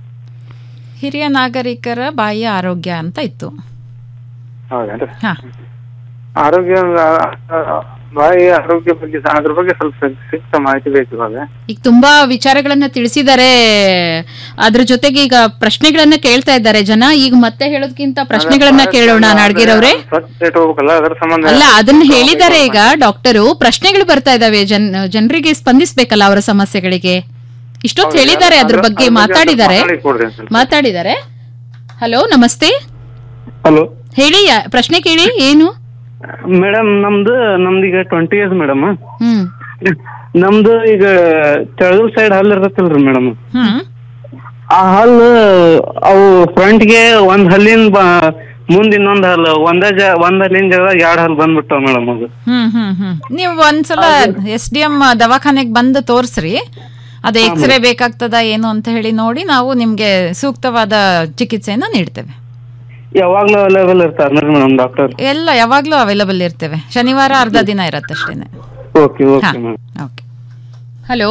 ಹಿರಿಯ ನಾಗರಿಕರ ಬಾಯಿಯ ಆರೋಗ್ಯ ಅಂತ ಇತ್ತು ಹೌದೇನ್ರಿ ಹಾ. ಆರೋಗ್ಯ ಆ, ಬಾಯಿ ಆರೋಗ್ಯ ಬಗ್ಗೆ ಸ- ಅದ್ರ ಬಗ್ಗೆ ಸ್ವಲ್ಪ ಸಿಕ್ತ ಮಾಹಿತಿ ಬೇಕು ಇವಾಗ ಈಗ ತುಂಬಾ ವಿಚಾರಗಳನ್ನ ತಿಳಿಸಿದ್ದಾರೆ ಅದ್ರ ಜೊತೆಗೆ ಈಗ ಪ್ರಶ್ನೆಗಳನ್ನ ಕೇಳ್ತಾ ಇದ್ದಾರೆ ಜನ ಈಗ ಮತ್ತೆ ಹೇಳೋದ್ಕಿಂತ ಪ್ರಶ್ನೆಗಳನ್ನ ಕೇಳೋಣ ನಾಡ್ಗಿರವ್ರೆ ಸ್ವಚ್ಛ ಇಟ್ಕೋಬೇಕಲ್ಲ ಅದ್ರ ಸಂಬಂಧ ಅಲ್ಲ ಅದನ್ನ ಹೇಳಿದ್ದಾರೆ ಈಗ ಡಾಕ್ಟರು ಪ್ರಶ್ನೆಗಳು ಬರ್ತಾ ಇದಾವೆ ಜನ್ ಜನರಿಗೆ ಸ್ಪಂದಿಸ್ಬೇಕಲ್ಲ ಅವರ ಸಮಸ್ಯೆಗಳಿಗೆ ಇಷ್ಟೊತ್ತು ಹೌದು, ಹೇಳಿದ್ದಾರೆ ಅದ್ರ ಅದ್ರ- ಬಗ್ಗೆ ಅದ್ರ ಬಗ್ಗೆ ಮಾತಾಡಿದ್ದಾರೆ ಮಾತಾಡಿ ಕೊಡ್ರಿ ಒಂದ್ ಸ್ವಲ್ಪ. ಮಾತಾಡಿದ್ದಾರೆ ಹಲೋ ನಮಸ್ತೆ ಹಲೋ ಹೇಳಿ ಯಾ- ಪ್ರಶ್ನೆ ಕೇಳಿ ಏನು ಮೇಡಮ್ ನಮ್ದು ನಮ್ದು ಈಗ ಟ್ವೆಂಟಿ ಇಯರ್ಸ್ ಮೇಡಮ್ ಹ್ಮ್ ನಮ್ದು ಈಗ ತೆಳಗಲ್ ಸೈಡ್ ಹಲ್ ಇರತ್ತಲ್ರಿ ಮೇಡಮ್ ಹ್ಮ್ ಆ ಹಲ್ಲು ಅವು ಫ್ರಂಟ್ಗೆ ಒಂದ್ ಹಲ್ಲಿನ ಬ- ಮುಂದ್ ಇನ್ನೊಂದ್ ಹಲ್ಲು ಒಂದೇ ಜ ಒಂದ್ ಹಲ್ಲಿನ ಜಾಗ ಎರಡ್ ಹಲ್ ಬಂದ್ಬಿಟ್ಟಾವ ಮೇಡಮ್ ಅದು ಹ್ಮ್ ಹ್ಮ್ ಹ್ಮ್ ನೀವು ಒಂದ್ಸಲ ಎಸ್ ಡಿ ಎಂ ದವಾಖಾನೆಗೆ ಬಂದು ತೋರಿಸ್ರಿ ಅದು ಹಾ, ಎಕ್ಸ್ರೇ ಬೇಕಾಗ್ತದ ಏನು ಅಂತ ಹೇಳಿ ನೋಡಿ ನಾವು ನಿಮ್ಗೆ ಸೂಕ್ತವಾದ ಚಿಕಿತ್ಸೆಯನ್ನ ನೀಡ್ತೇವೆ ಯಾವಾಗ್ಲೂ ಅವೈಲೇಬಲ್ ಇರ್ತಾರ ಮೇಡಮ್ ಡಾಕ್ಟರ್ ಎಲ್ಲ ಯಾವಾಗ್ಲೂ ಅವೈಲಬಲ್ ಇರ್ತೇವೆ ಶನಿವಾರ ಅರ್ಧ ದಿನ ಇರತ್ತಷ್ಟೇನೆ ಓಕೆ ಓಕೆ ಹಾ. ಮೇಡಮ್ ಓಕೆ ಹಲೋ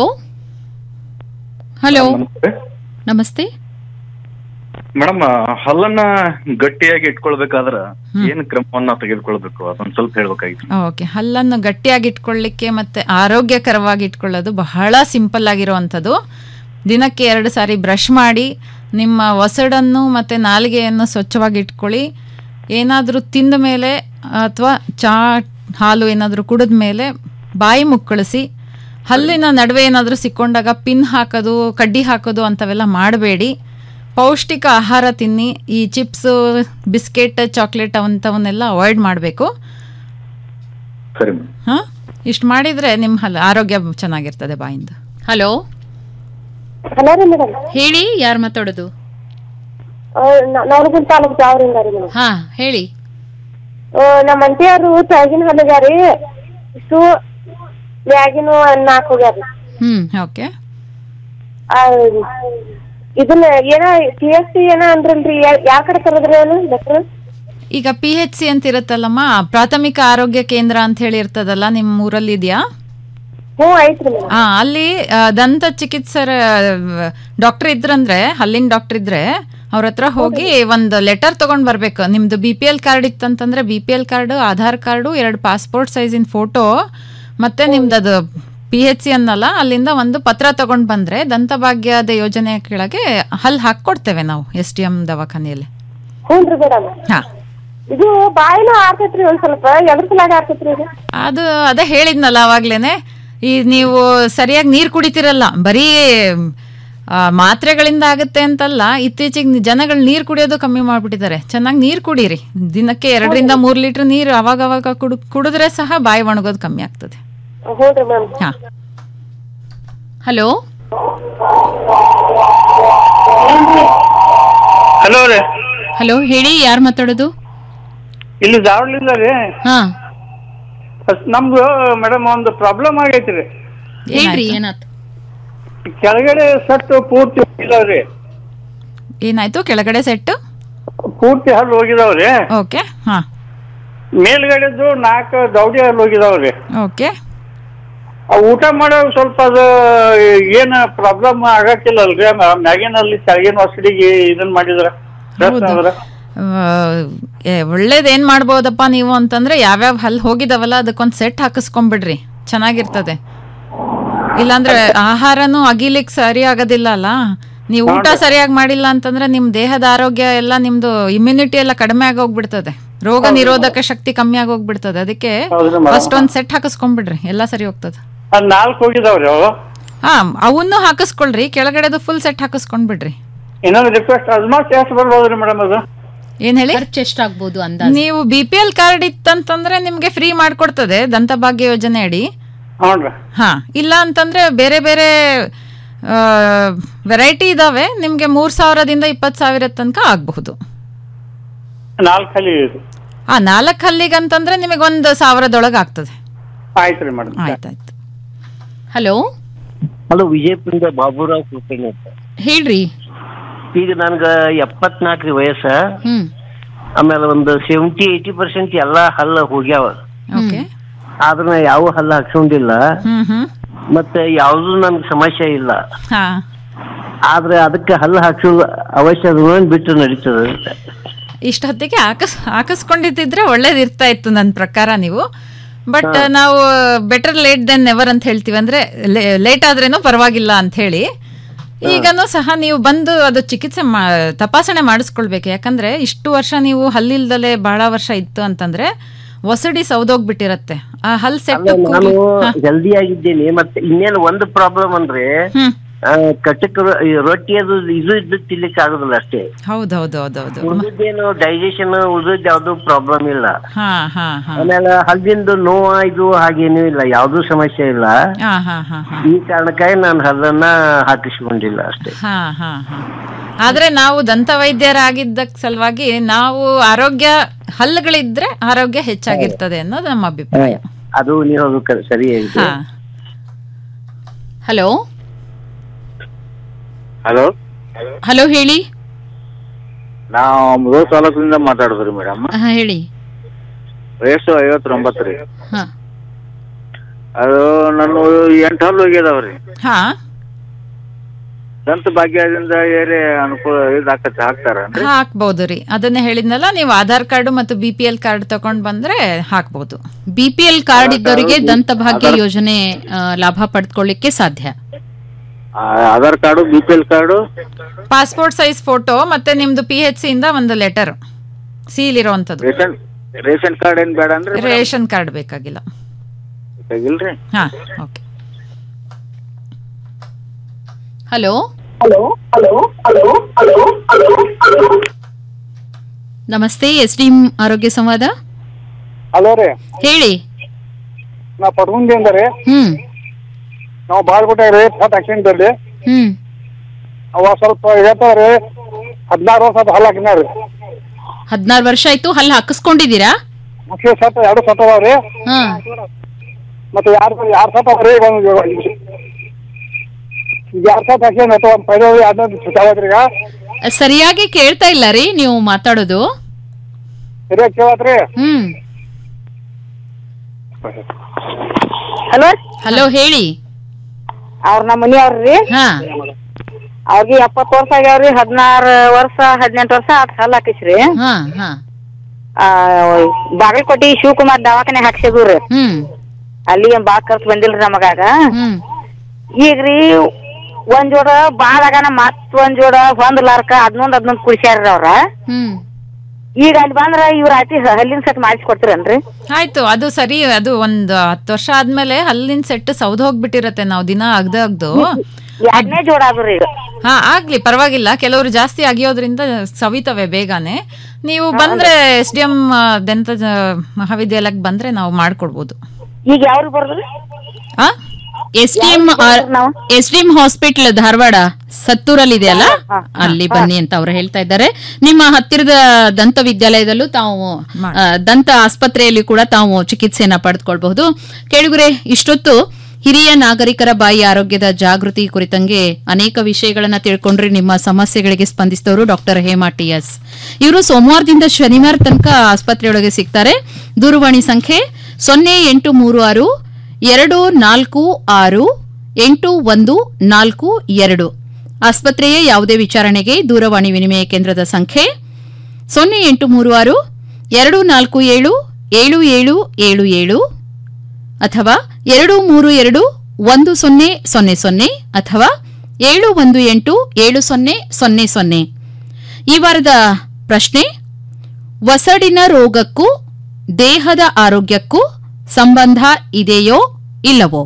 ಹಲೋ ನಮಸ್ತೆ ಮೇಡಮ್ ಹಲ್ಲನ್ನ ಗಟ್ಟಿಯಾಗಿ ಇಟ್ಕೊಳ್ಬೇಕಾದ್ರ ಏನ್ ಕ್ರಮವನ್ನ ತೆಗೆದುಕೊಳ್ಬೇಕು ಅದೊಂದ್ ಸ್ವಲ್ಪ ಹೇಳ್ಬೇಕಾಗಿತ್ತು ಓಕೆ ಹಲ್ಲನ್ನು ಗಟ್ಟಿಯಾಗಿ ಇಟ್ಕೊಳ್ಳಿಕ್ಕೆ ಮತ್ತೆ ಆರೋಗ್ಯಕರವಾಗಿ ಇಟ್ಕೊಳ್ಳೋದು ಬಹಳ ಸಿಂಪಲ್ ಆಗಿರುವಂಥದ್ದು ದಿನಕ್ಕೆ ಎರಡು ಸಾರಿ ಬ್ರಷ್ ಮಾಡಿ ನಿಮ್ಮ ಒಸಡನ್ನು ಮತ್ತು ನಾಲಿಗೆಯನ್ನು ಸ್ವಚ್ಛವಾಗಿ ಇಟ್ಕೊಳ್ಳಿ ಏನಾದರೂ ತಿಂದ ಮೇಲೆ ಅಥವಾ ಚಾ ಹಾಲು ಏನಾದರೂ ಕುಡಿದ ಮೇಲೆ ಬಾಯಿ ಮುಕ್ಕಳಿಸಿ ಹಲ್ಲಿನ ನಡುವೆ ಏನಾದರೂ ಸಿಕ್ಕೊಂಡಾಗ ಪಿನ್ ಹಾಕೋದು ಕಡ್ಡಿ ಹಾಕೋದು ಅಂಥವೆಲ್ಲ ಮಾಡಬೇಡಿ ಪೌಷ್ಟಿಕ ಆಹಾರ ತಿನ್ನಿ ಈ ಚಿಪ್ಸು ಬಿಸ್ಕೆಟ್ ಚಾಕ್ಲೇಟ್ ಅಂಥವನ್ನೆಲ್ಲ ಅವಾಯ್ಡ್ ಮಾಡಬೇಕು ಸರಿ ಹಾಂ ಇಷ್ಟು ಮಾಡಿದರೆ ನಿಮ್ಮ ಹಲ್ಲ ಆರೋಗ್ಯ ಚೆನ್ನಾಗಿರ್ತದೆ ಬಾಯಿಂದ ಹಲೋ ಹಲೋ ರೀ ಮೇಡಮ್ ಹೇಳಿ ಯಾರು ಮಾತಾಡೋದು ನವಲಗುಂದ ತಾಲೂಕು ಜಾವರಿಂದ ರೀ ಮೇಡಮ್ ಹಾ ಹೇಳಿ ನಮ್ಮ ಅಂಟಿಯವರು ತೆಳಗಿನ ಹಲ್ಲಿಗಾರಿ ಇಷ್ಟು ಮ್ಯಾಗಿನ ನಾಲ್ಕು ಹೋಗ್ಯಾರಿ ಹ್ಮ್ ಓಕೆ ಆ, ಇದನ್ನ ಏನ ಟಿ ಎಸ್ ಸಿ ಏನ ಅಂದ್ರಲ್ರಿ ಯಾ- ಯಾ ಕಡೆ ತರದ್ರಿ ಏನು ಡಾಕ್ಟರ್ ಈಗ ಪಿ ಎಚ್ ಸಿ ಅಂತ ಇರುತ್ತಲ್ಲಮ್ಮ ಪ್ರಾಥಮಿಕ ಆರೋಗ್ಯ ಕೇಂದ್ರ ಅಂತ ಹೇಳಿ ಇರ್ತದಲ್ಲ ನಿಮ್ಮ ಊರಲ್ಲಿ ಇದೆಯಾ ಹ್ಞೂ ಐತ್ರಿ ಮೇಡಮ್ ಆ ಅಲ್ಲಿ ಆ, ದಂತ ಚಿಕಿತ್ಸರ ಡಾಕ್ಟರ್ ಇದ್ರಂದ್ರೆ ಹಲ್ಲಿನ ಡಾಕ್ಟರ್ ಇದ್ರೆ ಅವ್ರ ಹತ್ರ ಹೋಗಿ ಒಂದು ಲೆಟರ್ ತಗೊಂಡ್ ಬರ್ಬೇಕು ನಿಮ್ದು ಬಿ ಪಿ ಎಲ್ ಕಾರ್ಡ್ ಇತ್ತಂತಂದ್ರೆ B P L card Aadhaar card ಎರಡು ಪಾಸ್ಪೋರ್ಟ್ ಸೈಜಿನ ಫೋಟೋ ಮತ್ತೆ ನಿಮ್ದು ಅದು ಪಿ ಎಚ್ ಸಿ ಅನ್ನಲ್ಲ ಅಲ್ಲಿಂದ ಒಂದು ಪತ್ರ ತಗೊಂಡ್ ಬಂದ್ರೆ ದಂತಭಾಗ್ಯದ ಯೋಜನೆ ಕೆಳಗೆ ಹಲ್ ಹಾಕೊಡ್ತೇವೆ ನಾವು ಎಸ್ ಡಿ ಎಂ ದವಾಖಾನೆಯಲ್ಲಿ ಹ್ಞೂನ್ರಿ ಮೇಡಮ್ ಹಾ ಇದು ಬಾಯಿನೂ ಆರ್ತೈತ್ರಿ ಒಂದ್ ಸ್ವಲ್ಪ ಎದ್ರ ಸಲಾಗ ಆರ್ತೈತ್ರಿ ಇದು ಅದು ಅದೇ ಹೇಳಿದ್ನಲ್ಲ ಅವಾಗ್ಲೇನೆ ಈ ನೀವು ಸರಿಯಾಗಿ ನೀರು ಕುಡಿತಿರಲ್ಲ ಬರೀ ಆ, ಮಾತ್ರೆಗಳಿಂದ ಆಗುತ್ತೆ ಅಂತಲ್ಲ ಇತ್ತೀಚೆಗೆ ಜನಗಳು ನೀರು ಕುಡಿಯೋದು ಕಮ್ಮಿ ಮಾಡ್ಬಿಟ್ಟಿದ್ದಾರೆ ಚೆನ್ನಾಗಿ ನೀರು ಕುಡೀರಿ ದಿನಕ್ಕೆ ಎರಡರಿಂದ ಮೂರು ಲೀಟರ್ ನೀರು ಅವಾಗ ಅವಾಗ ಕುಡು ಕುಡಿದ್ರೆ ಸಹ ಬಾಯಿ ಒಣಗೋದು ಕಮ್ಮಿ ಆಗ್ತದೆ ಹ್ಞೂನ್ರಿ ಮೇಡಮ್ ಹಾ ಹಲೋ ಹಲೋ ರೀ ಹಲೋ ಹೇಳಿ ಯಾರು ಮಾತಾಡೋದು ಇಲ್ಲಿ ಧಾರವಾಡಲಿಂದ ರೀ ಹಾ ನಮ್ದು ಮೇಡಮ್ ಒಂದು ಪ್ರಾಬ್ಲಮ್ ಆಗೈತಿ ರೀ ಹೇಳ್ರಿ ಏನಾತ್ ಕೆಳಗಡೆ ಸೆಟ್ ಪೂರ್ತಿ ಹೋಗಿದಾವ್ರಿ ಏನಾಯ್ತು ಕೆಳಗಡೆ ಸೆಟ್ ಪೂರ್ತಿ ಹಲ್ಲು ಹೋಗಿದಾವ್ರಿ ಓಕೆ ಹಾ ಮೇಲ್ಗಡೆದು ನಾಲ್ಕು ದೌಡಿ ಹಲ್ಲು ಹೋಗಿದಾವ್ರಿ ಓಕೆ ಆ ಊಟ ಮಾಡೋ ಸ್ವಲ್ಪ ಅದು ಏನ್ ಪ್ರಾಬ್ಲಮ್ ಆಗಕ್ಕಿಲ್ಲ ಅಲ್ರಿ ಮ- ಮ್ಯಾಗಿನಲ್ಲಿ ಕೆಳಗಿನ ಹೊಸಡಿಗೆ ಇದನ್ ಮಾಡಿದ್ರ ಹೌದು. ಒಳ್ಳೇದು ಏನ್ ಮಾಡ್ಬೋದಪ್ಪ ನೀವು ಅಂತಂದ್ರೆ ಯಾವ್ಯಾವ ಹಲ್ ಹೋಗಿದಾವಲ್ಲ ಅದಕ್ಕೊಂದು ಸೆಟ್ ಹಾಕಿಸ್ಕೊಂಡ್ಬಿಡ್ರಿ ಚೆನ್ನಾಗಿರ್ತದೆ ಇಲ್ಲಾಂದ್ರೆ ಆಹಾರನೂ ಅಗಿಲಿಕ್ ಸರಿ ಆಗೋದಿಲ್ಲ ಅಲ್ಲ ನೀವು ಊಟ ಸರಿಯಾಗಿ ಮಾಡಿಲ್ಲ ಅಂತಂದ್ರೆ ನಿಮ್ ದೇಹದ ಆರೋಗ್ಯ ಎಲ್ಲ ನಿಮ್ದು ಇಮ್ಯುನಿಟಿ ಎಲ್ಲ ಕಡಿಮೆ ಆಗೋಗ್ಬಿಡ್ತದೆ ರೋಗ ನಿರೋಧಕ ಶಕ್ತಿ ಕಮ್ಮಿ ಆಗೋಗ್ಬಿಡ್ತದೆ ಅದಕ್ಕೆ ಹೌದ್ರಿ madam. ಫಸ್ಟ್ ಒಂದ್ ಸೆಟ್ ಹಾಕಿಸ್ಕೊಂಡ್ಬಿಡ್ರಿ ಎಲ್ಲ ಸರಿ ಹೋಗ್ತದೆ ಅದ್ ನಾಲ್ಕು ಹೋಗಿದಾವ್ರಿ ಅವು ಹಾ ಅವನ್ನೂ ಹಾಕಿಸ್ಕೊಳ್ರಿ ಕೆಳಗಡೆದು ಫುಲ್ ಸೆಟ್ ಹಾಕಿಸ್ಕೊಂಡ್ಬಿಡ್ರಿ ಇನ್ನೊಂದು ರಿಕ್ವೆಸ್ಟ್ ಅದ್ಮಾಸ್ ಎಷ್ಟು ಬರ್ಬೋದ್ರಿ ಮೇಡಮ್ ಅದು ಏನ್ ಹೇಳಿ ಖರ್ಚು ಎಷ್ಟಾಗ್ಬೋದು ಅಂದಾಜು ನೀವು ಬಿ ಪಿ ಎಲ್ ಕಾರ್ಡ್ ಇತ್ತಂತಂದ್ರೆ ನಿಮ್ಗೆ ಫ್ರೀ ಮಾಡ್ಕೊಡ್ತದೆ ದಂತಭಾಗ್ಯ ಯೋಜನೆ ಅಡಿ ಹ್ಞೂನ್ರಿ ಹಾ ಇಲ್ಲ ಅಂತಂದ್ರೆ ಬೇರೆ ಬೇರೆ ವೆರೈಟಿ ಇದಾವೆ ನಿಮ್ಗೆ ಮೂರ್ ಸಾವಿರದಿಂದ ಇಪ್ಪತ್ತು ಸಾವಿರ ತನಕ ಆಗಬಹುದು ನಾಲ್ಕು ಹಲ್ಲಿ ಇದು ಆ ನಾಲ್ಕು ಹಲ್ಲಿಗಂತಂದ್ರೆ ನಿಮಗೆ ಒಂದು ಸಾವಿರದೊಳಗೆ ಆಗ್ತದೆ ಆಯ್ತ್ರಿ ಮೇಡಮ್ ಆಯ್ತಾಯ್ತು ಹಲೋ ಹಲೋ ವಿಜಯಪುರದ ಬಾಬುರಾವ್ ಕುಲಕರ್ಣಿ ಅಂತ ಹೇಳ್ರಿ ಈಗ ನನ್ಗ ಎಪ್ಪತ್ನಾಲ್ಕು ವಯಸ್ಸ ಹ್ಮ್ ಆಮೇಲೆ ಒಂದು ಸೆವೆಂಟಿ ಏಯ್ಟಿ ಪರ್ಸೆಂಟ್ ಎಲ್ಲಾ ಹಲ್ಲ ಹೋಗ್ಯಾವ ಓಕೆ ಆದ್ರೆ ನಾ ಯಾವ ಹಲ್ಲು ಹಾಕ್ಸೊಂಡಿಲ್ಲ ಹ್ಮ್ ಹ್ಮ್ ಮತ್ತೆ ಯಾವ್ದು ನನ್ಗೆ ಸಮಸ್ಯೆ ಇಲ್ಲ ಹಾ ಆದ್ರೆ ಅದಕ್ಕೆ ಹಲ್ಲು ಹಾಕ್ಸೋದು ಅವಶ್ಯ ಅದು ಬಿಟ್ಟು ನಡೀತದೆ ಇಷ್ಟೊತ್ತಿಗೆ ಹಾಕಸ್ ಹಾಕಿಸ್ಕೊಂಡಿದ್ದಿದ್ರೆ ಒಳ್ಳೇದಿರ್ತಾ ಇತ್ತು ನನ್ನ ಪ್ರಕಾರ ನೀವು ಬಟ್ ಹಾ. ನಾವು ಬೆಟರ್ ಲೇಟ್ ದೆನ್ ನೆವರ್ ಅಂತ ಹೇಳ್ತೀವಿ ಅಂದ್ರೆ ಲೇಟ್ ಆದ್ರೇನು ಪರವಾಗಿಲ್ಲ ಅಂತ ಹೇಳಿ ಈಗನೂ ಸಹ ನೀವು ಬಂದು ಅದು ಚಿಕಿತ್ಸೆ ಮಾ ತಪಾಸಣೆ ಮಾಡಿಸ್ಕೊಳ್ಬೇಕು ಯಾಕಂದ್ರೆ ಇಷ್ಟು ವರ್ಷ ನೀವು ಹಲ್ಲಿಲ್ದಲೆ ಬಹಳ ವರ್ಷ ಇತ್ತು ಅಂತಂದ್ರೆ ಒಸಡಿ ಸೌದೋಗ್ಬಿಟ್ಟಿರತ್ತೆ ಆ ಹಲ್ ಸೆಟ್ ಅಲ್ಲ, ನಾನು ಹೆಲ್ದಿ ಆಗಿದ್ದೀನಿ ಮತ್ತೆ ಇನ್ನೇನು ಒಂದು ಪ್ರಾಬ್ಲಮ್ ಅಂದ್ರೆ ಆ, ಕಟಕ್ ರೊ- ಈ ರೊಟ್ಟಿ ಅದು ಇದು ಇದ್ದು ತಿನ್ಲಿಕ್ಕೆ ಆಗುದಿಲ್ಲ ಅಷ್ಟೇ ಹೌದೌದೌದೌದು ಉಳಿದೇನು ಡೈಜೆಷನ್ ಉಳಿದ್ ಯಾವ್ದು ಪ್ರಾಬ್ಲಮ್ ಇಲ್ಲ ಹಾ ಹಾ ಹಾ ಆಮೇಲೆ ಹಲ್ಲಿಂದು ನೋವು ಇದು ಹಾಗೇನೂ ಇಲ್ಲ ಯಾವ್ದು ಸಮಸ್ಯೆ ಇಲ್ಲ ಹಾ ಹಾ ಹಾ ಹಾ ಈ ಕಾರಣಕ್ಕಾಗಿ ನಾನು ಹಲ್ಲನ್ನ ಹಾಕಿಸ್ಕೊಂಡಿಲ್ಲ ಅಷ್ಟೇ ಹಾ ಹಾ ಹಾ ಆದ್ರೆ ನಾವು ದಂತ ವೈದ್ಯರಾಗಿದ್ದ ಸಲುವಾಗಿ ನಾವು ಆರೋಗ್ಯ ಹಲ್ಲುಗಳಿದ್ರೆ ಆರೋಗ್ಯ ಹೆಚ್ಚಾಗಿರ್ತದೆ ಅನ್ನೋದು ನಮ್ಮ ಅಭಿಪ್ರಾಯ ಅದು ನೀವು ಅದು ಕ- ಸರಿ ಹೇಳಿದ್ರಿ ಹಾ ಹಲೋ ಹಲೋ ಹಲೋ ಹೇಳಿ ನಾವು ಮುಧೋಳ ತಾಲೂಕಿನಿಂದ ಮಾತಾಡಿದ್ರಿ ಮೇಡಮ್ ಹಾ ಹೇಳಿ ವಯಸ್ಸು ಐವತ್ತೊಂಬತ್ತು ರೀ ಹಾ ಅದು ನನ್ನ ಎಂಟು ಹಲ್ಲು ಹೋಗ್ಯದವ್ರಿ ಹಾ ದಂತ ಭಾಗ್ಯದಿಂದ ಏರಿ ಅನುಕೂಲ ಇದಾಕತ್ತೆ ಹಾಕ್ತಾರ ಹಾಕ್ಬೋದು ರೀ ಅದನ್ನೇ ಹೇಳಿದ್ನಲ್ಲ ನೀವು ಆಧಾರ್ ಕಾರ್ಡು ಮತ್ತು ಬಿ ಪಿ ಎಲ್ ಕಾರ್ಡ್ ತಗೊಂಡ್ ಬಂದ್ರೆ ಹಾಕ್ಬೋದು ಬಿ ಪಿ ಎಲ್ ಕಾರ್ಡ್ ಇದ್ದವರಿಗೆ ಕಾರ್ಡು, ದಂತಭಾಗ್ಯ ಆಧಾರ್- ಯೋಜನೆ ಆ, ಲಾಭ ಪಡೆದುಕೊಳ್ಳಿಕ್ಕೆ ಸಾಧ್ಯ Aadhaar card B P L card passport size photo ಮತ್ತೆ ನಿಮ್ದು ಪಿ ಎಚ್ ಸಿ ಇಂದ ಒಂದು ಲೆಟರ್ ಸೀಲ್ ಇರೋವಂಥದ್ದು ರೇಷನ್ ರೇಷನ್ ಕಾರ್ಡ್ ಏನ್ ಬೇಡ ಅಂದ್ರೆ ರೇಷನ್ ಕಾರ್ಡ್ ಬೇಕಾಗಿಲ್ಲ ಇಲ್ರಿ ಹಾ okay hello hello hello hello hello hello ನಮಸ್ತೆ ಎಸ್ ಡಿ ಆರೋಗ್ಯ ಸಂವಾದ ಹಲೋ ರೀ ಹೇಳಿ ನಾ ಪಟ್ಗುಂದಿಯಿಂದ ರೀ ಹ್ಮ್ ನಾವು ಬಾಳ್ಗುಟ್ಟೆ ರೀ ಫಟ್ ಆಕ್ಸಿಡೆಂಟ್ ಅಲ್ಲಿ ಹ್ಮ್ ಅವ ಸ್ವಲ್ಪ ಹೇಳ್ತಾವ್ರಿ ಹದಿನಾರು ವರ್ಷ ಅದು ಹಲ್ಲ ಹಾಕಿನ ರೀ ಹದಿನಾರು ವರ್ಷ ಆಯ್ತು ಹಲ್ಲು ಹಾಕಿಸ್ಕೊಂಡಿದ್ದೀರಾ ಮುಖ್ಯ ಸತ್ತ ಎರಡು ಸತ್ತ ಅದಾವ್ರಿ ಹಾ ಮತ್ತೆ ಯಾರು ಯಾರು ಸತ್ತ ಅವ್ರಿ ಈಗ ಒಂದು ಈಗ ಯಾರು ಸತ್ತ ಹಾಕ್ಯಂಡ್ ಅಥವಾ ಒಂದು ಪೈದ ಅದನ್ನ ಸುತ್ತಾವತ್ರಿ ಈಗ ಸರಿಯಾಗಿ ಕೇಳ್ತಾ ಇಲ್ಲ ರೀ ನೀವು ಮಾತಾಡೋದು ಸರಿಯಾಗಿ ಕೇಳತ್ರಿ ಹ್ಮ್ ಹಲೋ ಹಲೋ ಹೇಳಿ ಅವ್ರ ನಮ್ಮ ಮನಿಯವ್ರಿ ಹಾ ಅವ್ರಿಗೆ ಎಪ್ಪತ್ತು ವರ್ಷ ಆಗ್ಯಾವ್ರಿ ಹದಿನಾರು ವರ್ಷ ಹದಿನೆಂಟು ವರ್ಷ ಆತ್ ಹಲ್ಲ ಹಾಕಿಸ್ರಿ ಹಾ ಹಾ ಆ, ಬಾಗಲಕೋಟಿ ಶಿವಕುಮಾರ್ ದವಾಖಾನೆ ಹಾಕ್ಸಿದ್ರಿ ಹ್ಮ್ ಅಲ್ಲಿ ಏನ್ ಬಾಳ್ ಖರ್ಚು ಬಂದಿಲ್ರಿ ನಮಗಾಗ ಹ್ಮ್ ಈಗ್ರಿ ಒಂದ್ ಜೋಡ ಬಾಳ ಆಗನ ಮತ್ ಒಂದ್ ಜೋಡ ಒಂದ್ ಲಾರ್ಕ ಹದ್ನೊಂದ್ ಹದ್ನೊಂದ್ ಕುಡಿಸ್ಯಾರ್ರಿ ಅವ್ರ ಹ್ಮ್ ಈಗ ಅಲ್ಲಿ ಬಂದ್ರ ಇವ್ರ ಆಟಿ ಹಲ್ಲಿನ ಸೆಟ್ ಮಾಡಿಸಿ ಕೊಡ್ತೀರನ್ರಿ ಆಯ್ತು ಅದು ಸರಿ ಅದು ಒಂದು ಹತ್ತು ವರ್ಷ ಆದ್ಮೇಲೆ ಹಲ್ಲಿನ ಸೆಟ್ ಸೌದ್ ಹೋಗ್ಬಿಟ್ಟಿರತ್ತೆ ನಾವು ದಿನ ಅಗ್ದು ಅಗ್ದು ಎರಡನೇ ಜೋಡ ಆದ್ರಿ ಈಗ ಹಾ ಆಗ್ಲಿ ಪರವಾಗಿಲ್ಲ ಕೆಲವರು ಜಾಸ್ತಿ ಆಗಿಯೋದ್ರಿಂದ ಸವಿತವೆ ಬೇಗನೆ ನೀವು ಬಂದ್ರೆ ಎಸ್ ಡಿ ಎಂ ದಂತ ಜ- ಮಹಾವಿದ್ಯಾಲಯಕ್ಕೆ ಬಂದ್ರೆ ನಾವು ಮಾಡ್ಕೊಡ್ಬೋದು ಈಗ ಯಾವ್ರಿಗೆ ಬರೋದ್ರಿ ಆ S D M S D M hospital Dharwad ಸತ್ತೂರಲ್ಲಿ ಇದೆಯಲ್ಲ ಅಲ್ಲಿ ಬನ್ನಿ ಅಂತ ಅವ್ರು ಹೇಳ್ತಾ ಇದ್ದಾರೆ ನಿಮ್ಮ ಹತ್ತಿರದ ದಂತ ವಿದ್ಯಾಲಯದಲ್ಲೂ ತಾವು ಆ, ದಂತ ಆಸ್ಪತ್ರೆಯಲ್ಲಿ ಕೂಡ ತಾವು ಚಿಕಿತ್ಸೆಯನ್ನ ಪಡೆದುಕೊಳ್ಬಹುದು ಕೇಳುಗರೆ ಇಷ್ಟೊತ್ತು ಹಿರಿಯ ನಾಗರಿಕರ ಬಾಯಿ ಆರೋಗ್ಯದ ಜಾಗೃತಿ ಕುರಿತಂಗೆ ಅನೇಕ ವಿಷಯಗಳನ್ನ ತಿಳ್ಕೊಂಡ್ರೆ ನಿಮ್ಮ ಸಮಸ್ಯೆಗಳಿಗೆ ಸ್ಪಂದಿಸಿದವರು ಡಾಕ್ಟರ್ ಹೇಮಾ ಟಿ ಎಸ್ ಇವರು ಸೋಮವಾರದಿಂದ ಶನಿವಾರ ತನಕ ಆಸ್ಪತ್ರೆಯೊಳಗೆ ಸಿಗ್ತಾರೆ ದೂರವಾಣಿ ಸಂಖ್ಯೆ ಸೊನ್ನೆ ಎಂಟು ಮೂರು ಆರು ಎರಡು ನಾಲ್ಕು ಆರು ಎಂಟು ಒಂದು ನಾಲ್ಕು ಎರಡು ಆಸ್ಪತ್ರೆಯ ಯಾವುದೇ ವಿಚಾರಣೆಗೆ ದೂರವಾಣಿ ವಿನಿಮಯ ಕೇಂದ್ರದ ಸಂಖ್ಯೆ ಸೊನ್ನೆ ಎಂಟು ಮೂರು ಆರು ಎರಡು ನಾಲ್ಕು ಏಳು ಏಳು ಏಳು ಏಳು ಏಳು ಅಥವಾ ಎರಡು ಮೂರು ಎರಡು ಒಂದು ಸೊನ್ನೆ ಸೊನ್ನೆ ಸೊನ್ನೆ ಅಥವಾ ಏಳು ಒಂದು ಎಂಟು ಏಳು ಸೊನ್ನೆ ಸೊನ್ನೆ ಸೊನ್ನೆ ಈ ವಾರದ ಪ್ರಶ್ನೆ ವಸಡಿನ ರೋಗಕ್ಕೂ ದೇಹದ ಆರೋಗ್ಯಕ್ಕೂ ಸಂಬಂಧ ಇದೆಯೋ ಇಲ್ಲವೋ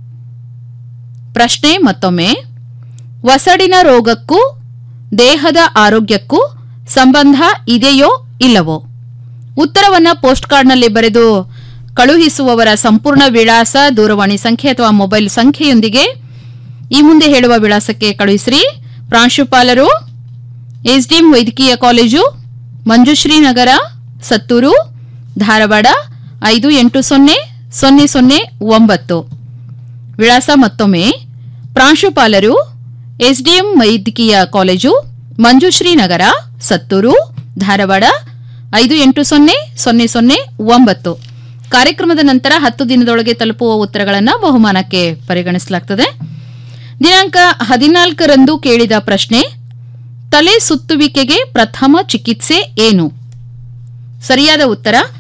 ಪ್ರಶ್ನೆ ಮತ್ತೊಮ್ಮೆ ವಸಡಿನ ರೋಗಕ್ಕೂ ದೇಹದ ಆರೋಗ್ಯಕ್ಕೂ ಸಂಬಂಧ ಇದೆಯೋ ಇಲ್ಲವೋ ಉತ್ತರವನ್ನ ಪೋಸ್ಟ್ ಕಾರ್ಡ್ನಲ್ಲಿ ಬರೆದು ಕಳುಹಿಸುವವರ ಸಂಪೂರ್ಣ ವಿಳಾಸ ದೂರವಾಣಿ ಸಂಖ್ಯೆ ಅಥವಾ ಮೊಬೈಲ್ ಸಂಖ್ಯೆಯೊಂದಿಗೆ ಈ ಮುಂದೆ ಹೇಳುವ ವಿಳಾಸಕ್ಕೆ ಕಳುಹಿಸಿರಿ ಪ್ರಾಂಶುಪಾಲರು ಎಸ್ಡಿಎಂ ವೈದ್ಯಕೀಯ ಕಾಲೇಜು ಮಂಜುಶ್ರೀ ನಗರ ಸತ್ತೂರು ಧಾರವಾಡ ಐದು ಎಂಟು ಸೊನ್ನೆ ಸೊನ್ನೆ ಸೊನ್ನೆ ಒಂಬತ್ತು ವಿಳಾಸ ಮತ್ತೊಮ್ಮೆ ಪ್ರಾಂಶುಪಾಲರು ಎಸ್ಡಿಎಂ ವೈದ್ಯಕೀಯ ಕಾಲೇಜು ಮಂಜುಶ್ರೀ ನಗರ ಸತ್ತೂರು ಧಾರವಾಡ ಐದು ಎಂಟು ಸೊನ್ನೆ ಸೊನ್ನೆ ಸೊನ್ನೆ ಒಂಬತ್ತು ಕಾರ್ಯಕ್ರಮದ ನಂತರ ಹತ್ತು ದಿನದೊಳಗೆ ತಲುಪುವ ಉತ್ತರಗಳನ್ನು ಬಹುಮಾನಕ್ಕೆ ಪರಿಗಣಿಸಲಾಗುತ್ತದೆ ದಿನಾಂಕ ಹದಿನಾಲ್ಕರಂದು ಕೇಳಿದ ಪ್ರಶ್ನೆ ತಲೆ ಸುತ್ತುವಿಕೆಗೆ ಪ್ರಥಮ ಚಿಕಿತ್ಸೆ ಏನು ಸರಿಯಾದ ಉತ್ತರ